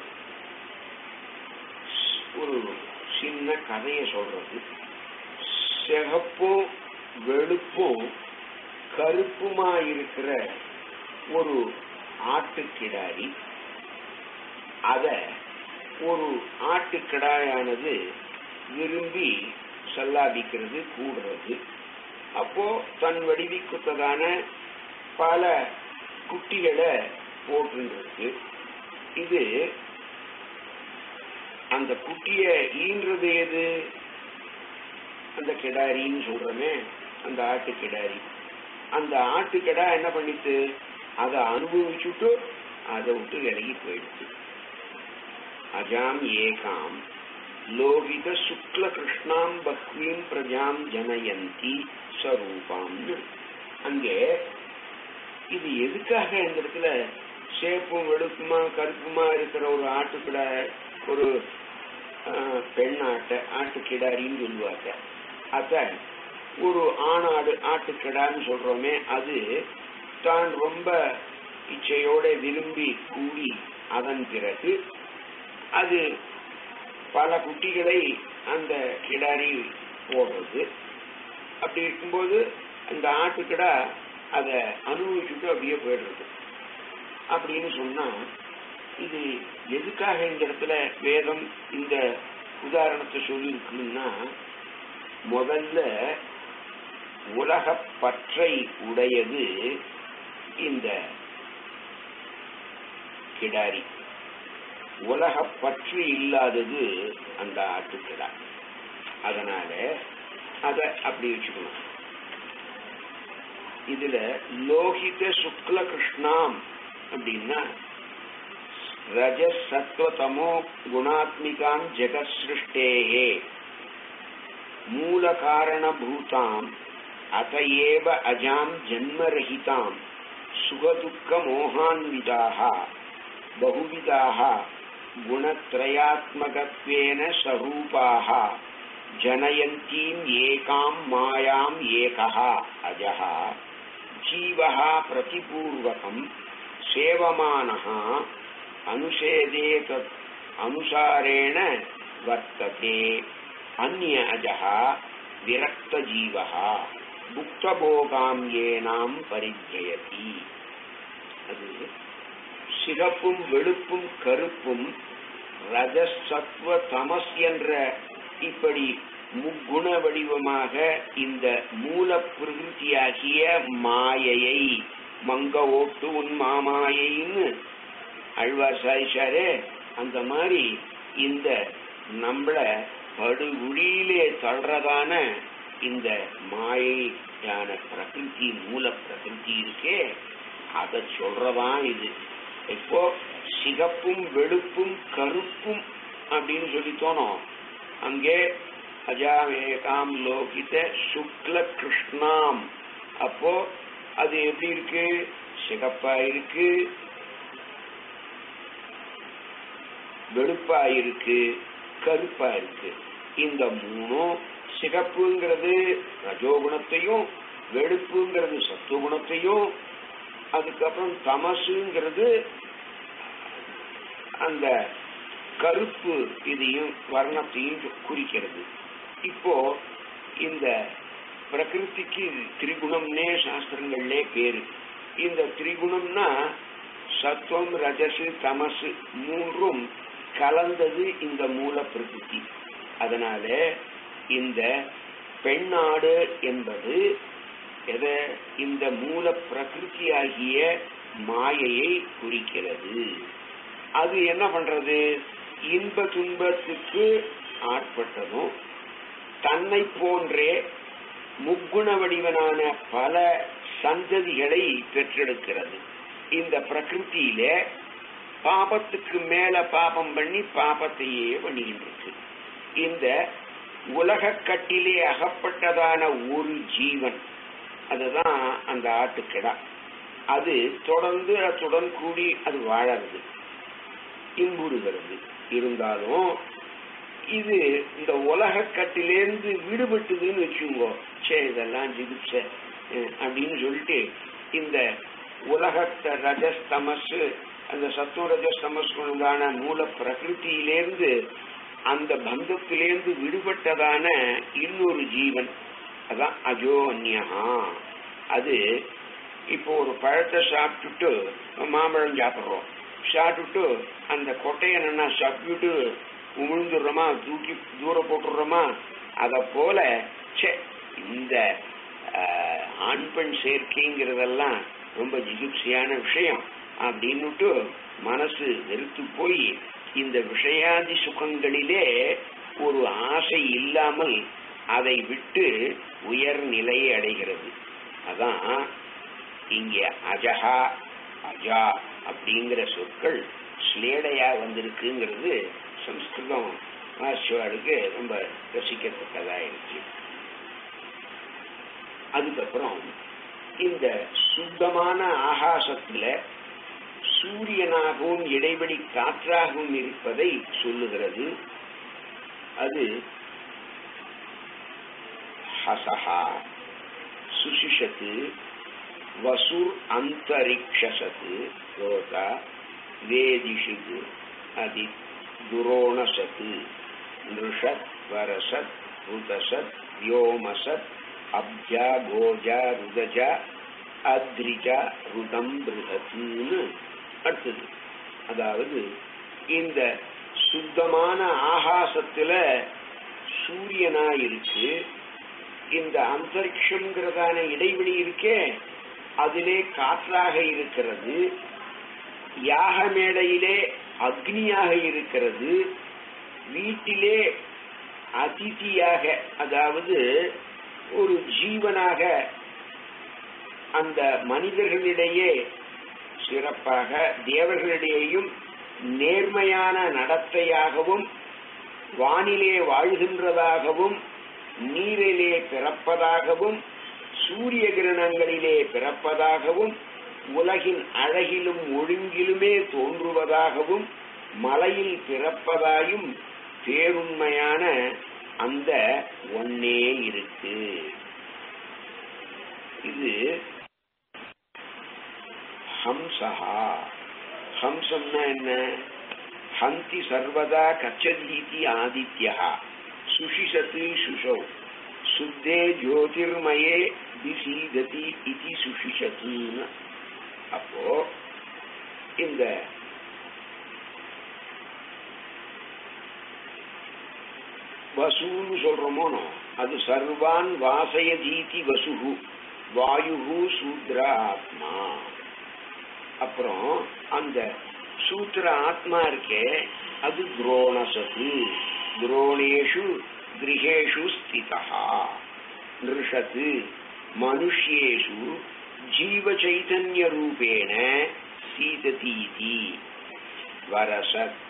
ஒரு சின்ன கதையை சொல்றது சிகப்பும் வெளுப்பும் கருப்புமா இருக்கிற ஒரு ஆட்டுக்கிடாரி அத ஒரு ஆட்டுக்கிடாயானது விரும்பி சல்லாபிக்கிறது கூடுறது அப்போ தன் வடிவிக்குத்ததான பல குட்டிகளை போட்டுருக்கு இது அந்த குட்டிய ஈன்றது எது அந்த கிடாரின்னு சொல்றமே அந்த ஆட்டு கிடாரி அந்த ஆட்டு கிடா என்ன பண்ணிட்டு அதை அனுபவிச்சுட்டு அதை விட்டு விலகி போயிடுச்சு அஜாம் ஏகாம் லோகித சுக்ல கிருஷ்ணாம் பக்வீம் பிரஜாம் ஜனயந்தி ஸ்வரூபாம்னு அங்கே இது எதுக்காக இந்த இடத்துல சேப்பும் வெளுப்புமா கருப்புமா இருக்கிற ஒரு ஆட்டுக்கிட ஒரு பெண் ஆட்டை ஆட்டுக்கிடாரின்னு சொல்லுவாங்க அத ஒரு ஆணாடு ஆட்டுக்கிடான்னு சொல்றோமே அது தான் ரொம்ப இச்சையோட விரும்பி கூடி அதன் பிறகு அது பல குட்டிகளை அந்த கிடாரி போடுறது அப்படி இருக்கும்போது அந்த ஆட்டுக்கடா அதை அனுபவிச்சுட்டு அப்படியே போயிடுறது அப்படின்னு சொன்னா இது எதுக்காக இந்த இடத்துல வேதம் இந்த உதாரணத்தை சொல்லியிருக்குன்னா முதல்ல உலக பற்றை உடையது இந்த கிடாரி உலக பற்று இல்லாதது அந்த ஆட்டுக்கிடா அதனால அத அப்படி வச்சுக்கணும் இதுல லோகித சுக்ல கிருஷ்ணாம் அப்படின்னா ரஜ சத்வதமோ குணாத்மிகாம் ஜெகத் சிருஷ்டேகே மூல காரணபூதாம் அதையேவ அஜாம் ஜன்மரஹிதாம் சுகதுக்க மோகான்விதாக बहुविधाः गुणत्रयात्मकत्वेन स्वरूपाः जनयन्तीम् एकाम् मायाम् एकः अजः जीवः प्रतिपूर्वकम् सेवमानः अनुषेदे तत् अनुसारेण वर्तते अन्य अजः विरक्तजीवः भुक्तभोगाम् येनाम् परिजयति அது சிகப்பும் வெளுப்பும் கருப்பும் ரஜசத்வ தமஸ் என்ற இப்படி முக்குண வடிவமாக இந்த மூல பிரகிருதியாகிய மாயையை மங்க ஓட்டு உன் மாமாயைன்னு அழ்வார் சாதிச்சாரே அந்த மாதிரி இந்த நம்மள படுகுழியிலே தள்ளுறதான இந்த மாயையான பிரகிருதி மூல பிரகிருதி இருக்கே அதை சொல்றதான் இது இப்போ சிகப்பும் வெளுப்பும் கருப்பும் அப்படின்னு சொல்லி தோணும் அங்கே அஜாவேகாம் லோகித சுக்ல கிருஷ்ணாம் அப்போ அது எப்படி இருக்கு சிகப்பா இருக்கு வெளுப்பா இருக்கு கருப்பா இருக்கு இந்த மூணும் சிகப்புங்கிறது ரஜோகுணத்தையும் வெளுப்புங்கிறது சத்துவகுணத்தையும் அதுக்கப்புறம் தமசுங்கிறது அந்த கருப்பு இதையும் வர்ணத்தையும் குறிக்கிறது இப்போ இந்த பிரகிருதிக்கு திரிகுணம்னே சாஸ்திரங்கள்லே பேரு இந்த திரிகுணம்னா சத்துவம் ரஜசு தமசு மூன்றும் கலந்தது இந்த மூல பிரகிருதி அதனால இந்த பெண்ணாடு என்பது எத இந்த மூல பிரகிருதி ஆகிய மாயையை குறிக்கிறது அது என்ன பண்றது இன்ப துன்பத்துக்கு ஆட்பட்டதும் தன்னை போன்றே முக்குண வடிவனான பல சந்ததிகளை பெற்றெடுக்கிறது இந்த பிரகிருத்தியில பாபத்துக்கு மேல பாபம் பண்ணி பாபத்தையே பண்ணிக்கிட்டு இருக்கு இந்த உலக கட்டிலே அகப்பட்டதான ஒரு ஜீவன் அதுதான் அந்த ஆட்டுக்கிடா அது தொடர்ந்து அத்துடன் கூடி அது வாழறது இன்புறுகிறது இருந்தாலும் இது இந்த உலக கட்டிலேருந்து விடுபட்டுதுன்னு வச்சுங்கோ சே இதெல்லாம் ஜிகிச்ச அப்படின்னு சொல்லிட்டு இந்த உலகத்தை ரஜஸ்தமஸ் அந்த சத்துவ ரஜஸ்தமஸ் உண்டான மூல பிரகிருத்தியிலேருந்து அந்த பந்தத்திலேருந்து விடுபட்டதான இன்னொரு ஜீவன் அதான் அஜோ அந்யஹா அது இப்போ ஒரு பழத்தை சாப்பிட்டுட்டு மாம்பழம் சாப்பிட்றோம் சாப்பிட்டுட்டு அந்த கொட்டையை நல்லா சாப்பிட்டுட்டு உமிழ்ந்துடுறோமா தூக்கி தூர போட்டுடுறோமா அத போல சே இந்த ஆண் பெண் சேர்க்கைங்கிறதெல்லாம் ரொம்ப ஜிகுப்சியான விஷயம் அப்படின்னுட்டு மனசு வெறுத்து போய் இந்த விஷயாதி சுகங்களிலே ஒரு ஆசை இல்லாமல் அதை விட்டு உயர் நிலையை அடைகிறது அதான் இங்க அஜஹா அஜா அப்படிங்கிற சொற்கள் ஸ்லேடையா வந்திருக்குங்கிறது சம்ஸ்கிருதம் வாசிவாளுக்கு ரொம்ப ரசிக்கத்தக்கதா இருக்கு அதுக்கப்புறம் இந்த சுத்தமான ஆகாசத்துல சூரியனாகவும் இடைவெளி காற்றாகவும் இருப்பதை சொல்லுகிறது அது ஹசஹா சுசிஷத்து வசுர் அந்தரிக்ஷசத்து ரோதா வேதிஷுது அதி துரோணசத்து நிருஷத் வரசத் ருதசத் வியோமசத் அப்ஜா கோஜா ருதஜா அத்ரிஜா ருதம் பிருகத்துன்னு அடுத்தது அதாவது இந்த சுத்தமான ஆகாசத்துல சூரியனா இருக்கு இந்த அந்தரிக்ஷங்கிறதான இடைவெளி இருக்கே அதிலே காற்றாக இருக்கிறது யாக மேடையிலே அக்னியாக இருக்கிறது வீட்டிலே அதிதியாக அதாவது ஒரு ஜீவனாக அந்த மனிதர்களிடையே சிறப்பாக தேவர்களிடையேயும் நேர்மையான நடத்தையாகவும் வானிலே வாழ்கின்றதாகவும் நீரிலே பிறப்பதாகவும் சூரிய கிரணங்களிலே பிறப்பதாகவும் உலகின் அழகிலும் ஒழுங்கிலுமே தோன்றுவதாகவும் மலையில் பிறப்பதாயும் பேருண்மையான அந்த ஒன்னே இருக்கு இது ஹம்சஹா ஹம்சம்னா என்ன ஹந்தி சர்வதா கச்சதீதி ஆதித்யா சுஷிசத்து சுஷௌ சுத்தே ஜோதிர்மயே விசீததி இது சுஷிஷத்துன்னு அப்போ இந்த வசூன்னு சொல்றோமோனோ அது சர்வான் வாசயதீதி வசுகு வாயுகு சூத்ர ஆத்மா அப்புறம் அந்த சூத்திர ஆத்மா இருக்கே அது துரோணசத்து துரோணேஷு கிரகேஷு ஸ்திதா நிருஷத்து மனுஷ்யேஷு ஜீவ சைதன்ய ரூபேண சீததீதி வரசத்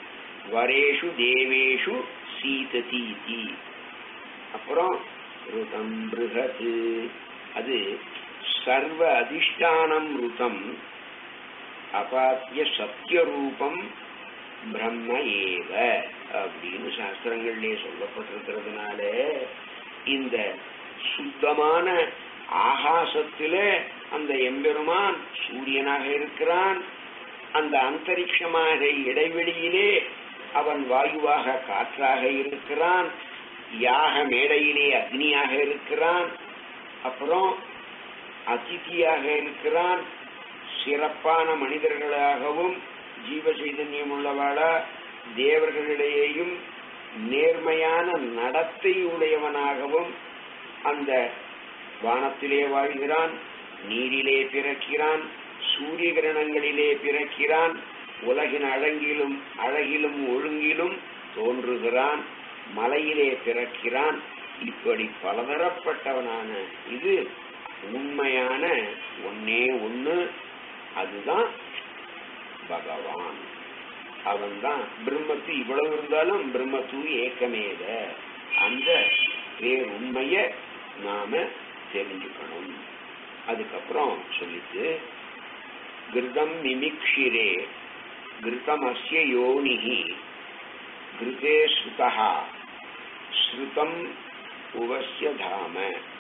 வரேஷு தேவேஷு சீததீதி அப்புறம் ருதம் பிருகத் அது சர்வ அதிஷ்டானம் ருதம் அபாத்திய சத்தியரூபம் பிரம்ம ஏவ அப்படின்னு சாஸ்திரங்கள்லே சொல்லப்பட்டிருக்கிறதுனால இந்த சுத்தமான ஆகாசத்திலே அந்த எம்பெருமான் சூரியனாக இருக்கிறான் அந்த அந்தரிக்ஷமாக இடைவெளியிலே அவன் வாயுவாக காற்றாக இருக்கிறான் யாக மேடையிலே அக்னியாக இருக்கிறான் அப்புறம் அதிதியாக இருக்கிறான் சிறப்பான மனிதர்களாகவும் ஜீவ சைதன்யம் உள்ளவாளா தேவர்களிடையேயும் நேர்மையான நடத்தை உடையவனாகவும் அந்த வானத்திலே வாழ்கிறான் நீரிலே பிறக்கிறான் சூரிய கிரணங்களிலே பிறக்கிறான் உலகின் அழகிலும் அழகிலும் ஒழுங்கிலும் தோன்றுகிறான் மலையிலே பிறக்கிறான் இப்படி பலதரப்பட்டவனான இது உண்மையான ஒன்னே ஒண்ணு அதுதான் பகவான் அவன்தான் பிரம்மத்து இவ்வளவு இருந்தாலும் பிரம்மத்து ஏக்கமேத அந்த பேர் உண்மைய நாம தெரிஞ்சுக்கணும் அதுக்கப்புறம் சொல்லிட்டு கிருதம் மிமிக்ஷிரே கிருதம் அஸ்ய யோனிஹி கிருதே ஸ்ருதா ஸ்ருதம் உவஸ்ய தாம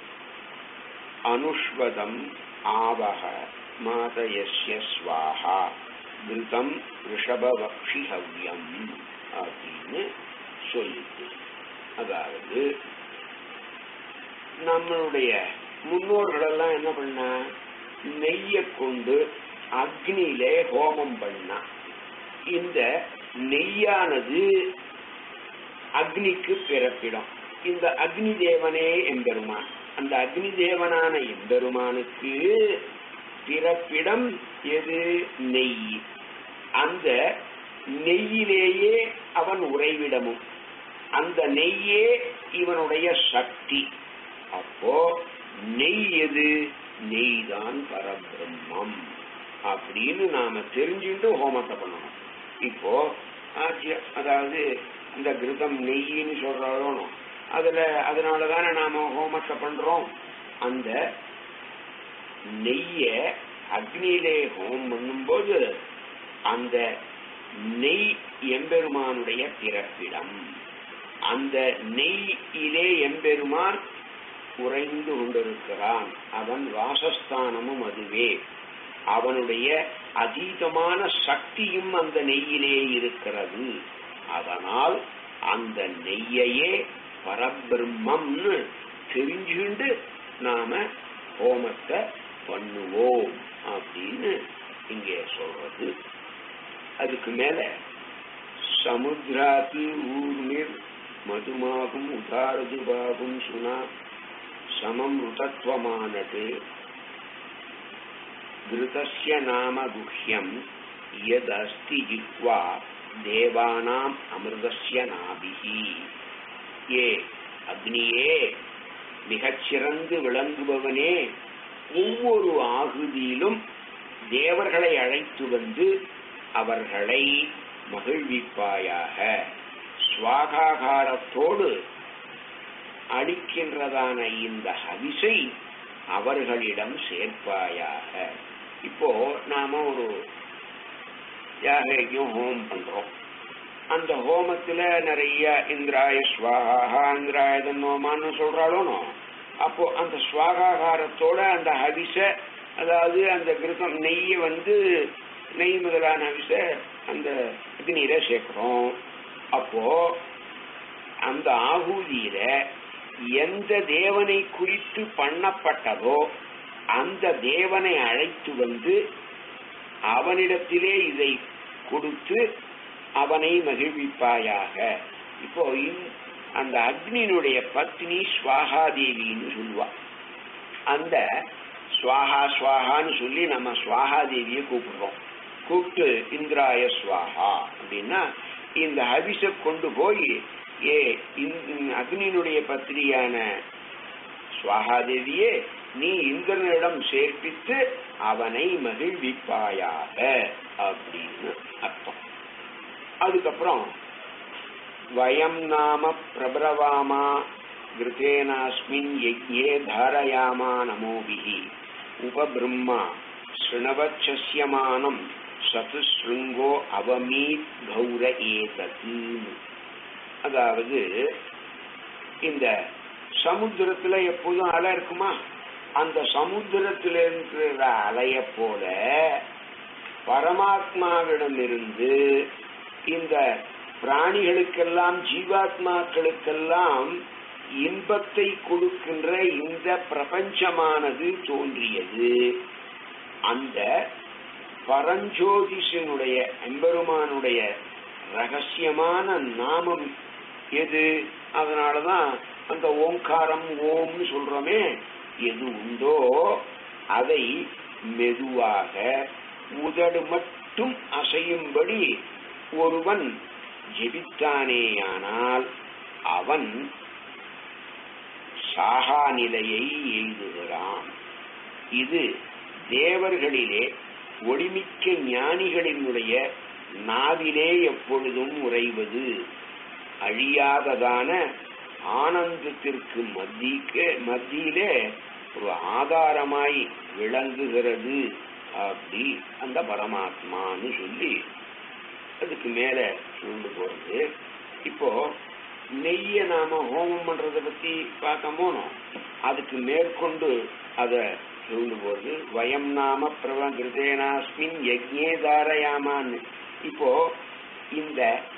அனுஷ்வதம் ஆவக மாதயஸ்ய ஸ்வாஹா கிருதம் ரிஷபவக்ஷி ஹவ்யம் அப்படின்னு சொல்லிட்டு அதாவது நம்மளுடைய முன்னோர்கள் எல்லாம் என்ன பண்ணா நெய்ய கொண்டு அக்னியிலே ஹோமம் பண்ணா இந்த நெய்யானது அக்னிக்கு பிறப்பிடம் இந்த அக்னி தேவனே எம்பெருமான் அந்த அக்னி தேவனான எம்பெருமானுக்கு பிறப்பிடம் எது நெய் அந்த நெய்யிலேயே அவன் உறைவிடமும் அந்த நெய்யே இவனுடைய சக்தி அப்போ நெய் எது நெய்தான் பரபிரம்மம் அப்படின்னு நாம தெரிஞ்சுட்டு ஹோமத்தை பண்ணணும் இப்போ ஆச்சிய அதாவது இந்த கிருதம் நெய்ன்னு சொல்றோம் அதுல அதனாலதானே நாம ஹோமத்தை பண்றோம் அந்த நெய்ய அக்னியிலே ஹோமம் பண்ணும்போது அந்த நெய் எம்பெருமானுடைய பிறப்பிடம் அந்த நெய்யிலே எம்பெருமான் உறைந்து கொண்டிருக்கிறான் அவன் வாசஸ்தானமும் அதுவே அவனுடைய அதீதமான சக்தியும் அந்த நெய்யிலே இருக்கிறது அதனால் அந்த நெய்யையே பரபிரம்மம்னு தெரிஞ்சுண்டு நாம ஹோமத்தை பண்ணுவோம் அப்படின்னு இங்கே சொல்றது அதுக்கு மேல சமுத்திராத்து ஊர்மிர் மதுமாகும் உதாரதுபாகும் சுனா சமம் ருதத்வமானது கிருதஸ்ய நாம குஹ்யம் யதஸ்தி ஜித்வா தேவானாம் அமிர்தஸ்ய நாபிகி ஏ அக்னியே மிகச்சிறந்து விளங்குபவனே ஒவ்வொரு ஆகுதியிலும் தேவர்களை அழைத்து வந்து அவர்களை மகிழ்விப்பாயாக சுவாகாகாரத்தோடு அளிக்கின்றதான இந்த ஹவிசை அவர்களிடம் சேர்ப்பாயாக இப்போ நாம ஒரு யாகையும் ஹோம் பண்றோம் அந்த ஹோமத்துல நிறைய இந்திராய ஸ்வாகா இந்திராய தன்னோமான்னு சொல்றாளோனோ அப்போ அந்த ஸ்வாகாகாரத்தோட அந்த ஹவிச அதாவது அந்த கிருதம் நெய்ய வந்து நெய் முதலான ஹவிச அந்த அக்னியில சேர்க்கிறோம் அப்போ அந்த ஆகூதியில எந்த தேவனை குறித்து பண்ணப்பட்டதோ அந்த தேவனை அழைத்து வந்து அவனிடத்திலே இதை கொடுத்து அவனை மகிழ்விப்பாயாக இப்போ அந்த அக்னியினுடைய பத்னி ஸ்வாகா தேவின்னு சொல்லுவா அந்த ஸ்வாஹா ஸ்வாஹான்னு சொல்லி நம்ம ஸ்வாஹா தேவியை கூப்பிடுறோம் கூப்பிட்டு இந்திராய ஸ்வாஹா அப்படின்னா இந்த ஹவிச கொண்டு போய் ஏ அக்னியினுடைய பத்திரியான சுவாகாதேவியே நீ இந்திரனிடம் சேர்ப்பித்து அவனை மகிழ்விப்பாயாக அப்படின்னு அர்த்தம் அதுக்கப்புறம் வயம் நாம பிரபரவாமா கிருத்தேனாஸ்மின் யஜ்ஞே தாரயாமா நமோபிஹி உபபிரம்மா ஸ்ருணவச்சஸ்யமானம் சதுஸ்ருங்கோ அவமீத் கௌர ஏதத்து அதாவது இந்த சமுத்திரத்துல எப்போதும் அலை இருக்குமா அந்த சமுத்திரத்தில் இருக்கிற அலைய போல பரமாத்மாவிடமிருந்து இந்த பிராணிகளுக்கெல்லாம் ஜீவாத்மாக்களுக்கெல்லாம் இன்பத்தை கொடுக்கின்ற இந்த பிரபஞ்சமானது தோன்றியது அந்த பரஞ்சோதிஷனுடைய எம்பெருமானுடைய ரகசியமான நாமம் எது அதனாலதான் அந்த ஓங்காரம் ஓம்னு சொல்றோமே எது உண்டோ அதை மெதுவாக உதடு மட்டும் அசையும்படி ஒருவன் ஜெபித்தானேயானால் அவன் சாகா நிலையை எய்துகிறான் இது தேவர்களிலே ஒளிமிக்க ஞானிகளினுடைய நாவிலே எப்பொழுதும் உறைவது அழியாததான ஆனந்தத்திற்கு மத்திக்கு மத்தியிலே ஒரு ஆதாரமாய் விளங்குகிறது அப்படி அந்த பரமாத்மான்னு சொல்லி அதுக்கு மேல சொல்லு போறது இப்போ நெய்ய நாம ஹோமம் பண்றத பத்தி பார்க்க போனோம் அதுக்கு மேற்கொண்டு அத சொல்லு போறது வயம் நாம பிரப கிருதேனாஸ்மின் யஜ்ஞே தாரயாமான்னு இப்போ இந்த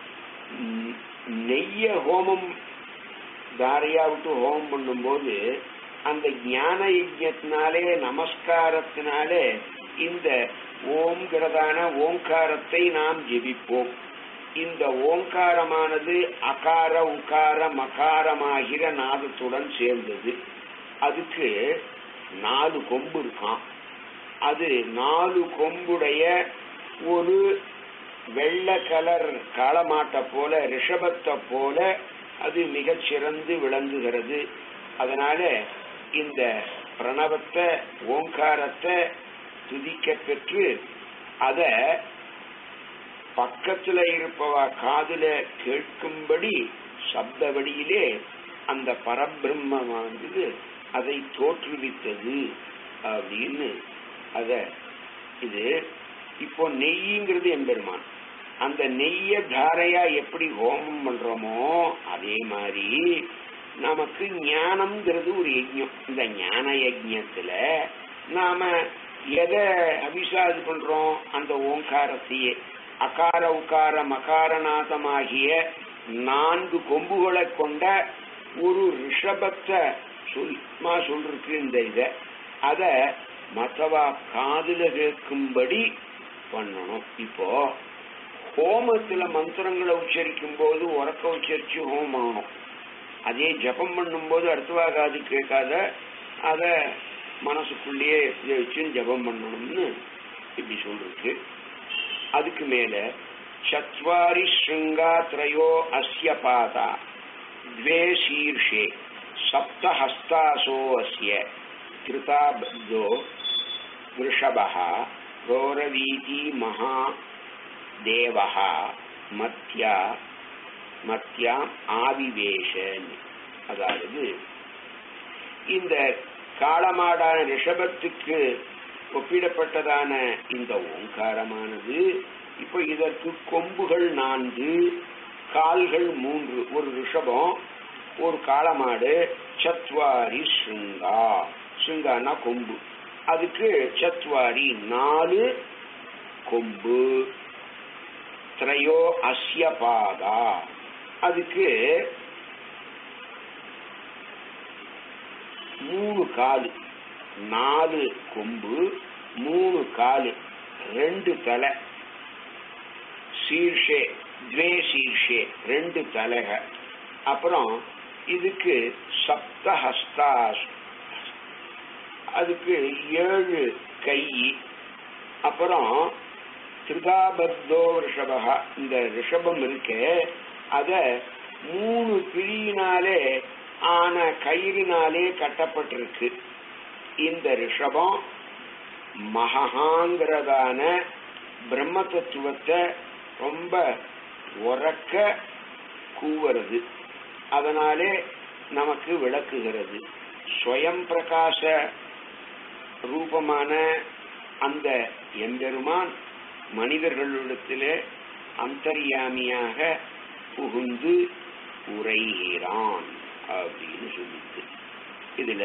நெய்ய ஹோமம் தாரையா விட்டு ஹோமம் பண்ணும்போது அந்த ஞான யஜ்யத்தினாலே நமஸ்காரத்தினாலே இந்த ஓம்கிறதான ஓங்காரத்தை நாம் ஜெபிப்போம் இந்த ஓங்காரமானது அகார உகார மகாரமாகிற நாதத்துடன் சேர்ந்தது அதுக்கு நாலு கொம்பு இருக்கான் அது நாலு கொம்புடைய ஒரு வெள்ளை கலர் காளமாட்டை போல ரிஷபத்தை போல அது மிகச் சிறந்து விளங்குகிறது அதனால இந்த பிரணவத்தை ஓங்காரத்தை துதிக்க பெற்று அத பக்கத்துல இருப்பவா காதுல கேட்கும்படி சப்த வழியிலே அந்த பரபிரம்மமானது அதை தோற்றுவித்தது அப்படின்னு அத இது இப்போ நெய்ங்கிறது எம்பெருமான் அந்த நெய்ய தாரையா எப்படி ஹோமம் பண்றோமோ அதே மாதிரி நமக்கு ஞானம்ங்கிறது ஒரு யஜ்யம் இந்த ஞான யஜ்யத்துல நாம எதை அபிஷாது பண்றோம் அந்த ஓங்காரத்தையே அகார உக்கார மகாரநாதமாகிய நான்கு கொம்புகளை கொண்ட ஒரு ரிஷபத்தை சொல்மா சொல்லிருக்கு இந்த இத அத மற்றவா காதுல கேட்கும்படி பண்ணணும் இப்போ ஹோமத்துல மந்திரங்களை உச்சரிக்கும் போது உறக்க உச்சரிச்சு ஹோமம் பண்ணணும் அதே ஜபம் பண்ணும் போது அடுத்தவா காது கேட்காத அத மனசுக்குள்ளேயே வச்சு ஜபம் பண்ணணும்னு இப்படி சொல்லிருக்கு அதுக்கு மேல சத்வாரி ஸ்ருங்கா திரையோ அஸ்ய பாதா द्वे शीर्षे सप्तहस्तासो अस्य कृताबद्धो वृषभः रोरवीति महादेवः मत्या மத்தியாம் ஆவிவேஷன் அதாவது இந்த காளமாடான ரிஷபத்துக்கு ஒப்பிடப்பட்டதான இந்த ஓங்காரமானது இப்போ இதற்கு கொம்புகள் நான்கு கால்கள் மூன்று ஒரு ரிஷபம் ஒரு காளமாடு சத்வாரி ஸ்ருங்கா ஸ்ருங்கானா கொம்பு அதுக்கு சத்வாரி நாலு கொம்பு திரையோ அஸ்ய பாதா அதுக்கு மூணு காலு நாலு கொம்பு மூணு காலு ரெண்டு தலை சீர்ஷே துவே சீர்ஷே ரெண்டு தலைக அப்புறம் இதுக்கு சப்த ஹஸ்தா அதுக்கு ஏழு கை அப்புறம் திருதாபத்தோ ரிஷபா இந்த ரிஷபம் இருக்கு அத மூணு பிழியினாலே ஆன கயிறினாலே கட்டப்பட்டிருக்கு இந்த ரிஷபம் மகாங்கிறதான பிரம்ம தத்துவத்தை ரொம்ப உறக்க கூவுறது அதனாலே நமக்கு விளக்குகிறது ஸ்வயம் பிரகாச ரூபமான அந்த எம்பெருமான் மனிதர்களிடத்திலே அந்தர்யாமியாக புகுந்து உரைகிறான் அப்படின்னு சொல்லிட்டு இதுல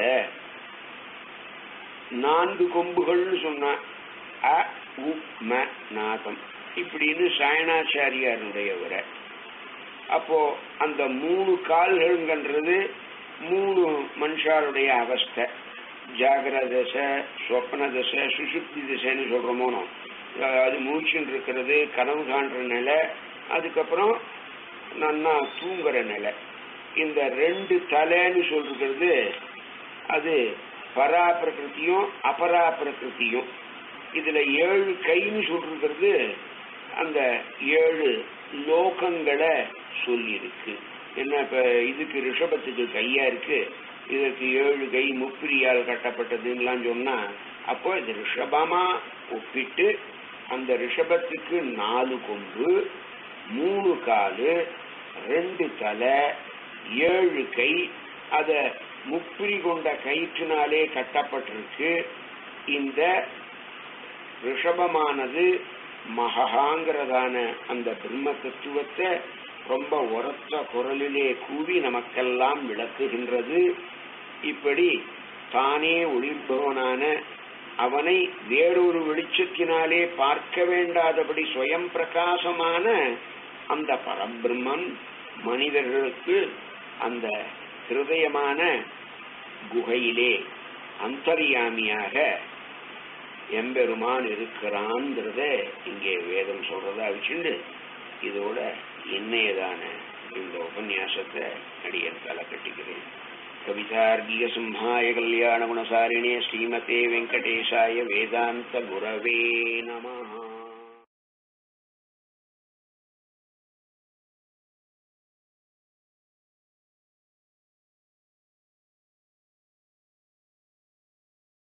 நான்கு கொம்புகள்னு சொன்ன அ உ ம நாதம் இப்படின்னு சாயணாச்சாரியாருடைய உரை அப்போ அந்த மூணு கால்கள்ன்றது மூணு மனுஷாருடைய அவஸ்தை ஜாகிர தசை சொப்ன தசை சுசுப்தி தசைன்னு சொல்றோமோனோ அது மூச்சுன்னு இருக்கிறது கனவு காண்ற நிலை அதுக்கப்புறம் நன்னா தூங்குற நிலை இந்த ரெண்டு தலைன்னு சொல்றது அது பரா பிரகிருத்தியும் அபரா பிரகிருத்தியும் இதுல ஏழு கைன்னு சொல்றது அந்த ஏழு லோகங்களை சொல்லியிருக்கு என்ன இப்ப இதுக்கு ரிஷபத்துக்கு கையா இருக்கு இதற்கு ஏழு கை முப்பிரியால் கட்டப்பட்டதுலாம் சொன்னா அப்போ இது ரிஷபமா ஒப்பிட்டு அந்த ரிஷபத்துக்கு நாலு கொம்பு மூணு காலு ரெண்டு தலை ஏழு கை அத முப்பிரி கொண்ட கயிற்றினாலே கட்டப்பட்டிருக்கு இந்த ரிஷபமானது மகாங்கிறதான அந்த பிரம்ம தத்துவத்தை ரொம்ப உரத்த குரலிலே கூவி நமக்கெல்லாம் விளக்குகின்றது இப்படி தானே ஒளிர்பவனான அவனை வேறொரு வெளிச்சத்தினாலே பார்க்க வேண்டாதபடி சுயம் பிரகாசமான அந்த பரபிரம்மன் மனிதர்களுக்கு அந்த ஹிருதயமான குகையிலே அந்தரியாமியாக எம்பெருமான் இருக்கிறான்ங்கிறத இங்கே வேதம் சொல்றதா வச்சுண்டு இதோட இன்னையதான இந்த உபன்யாசத்தை அடியன் தலை கட்டிக்கிறேன் கவிதார்கிய சிம்ஹாய கல்யாண குணசாரிணே ஸ்ரீமதே வெங்கடேஷாய வேதாந்த குரவே நமஹா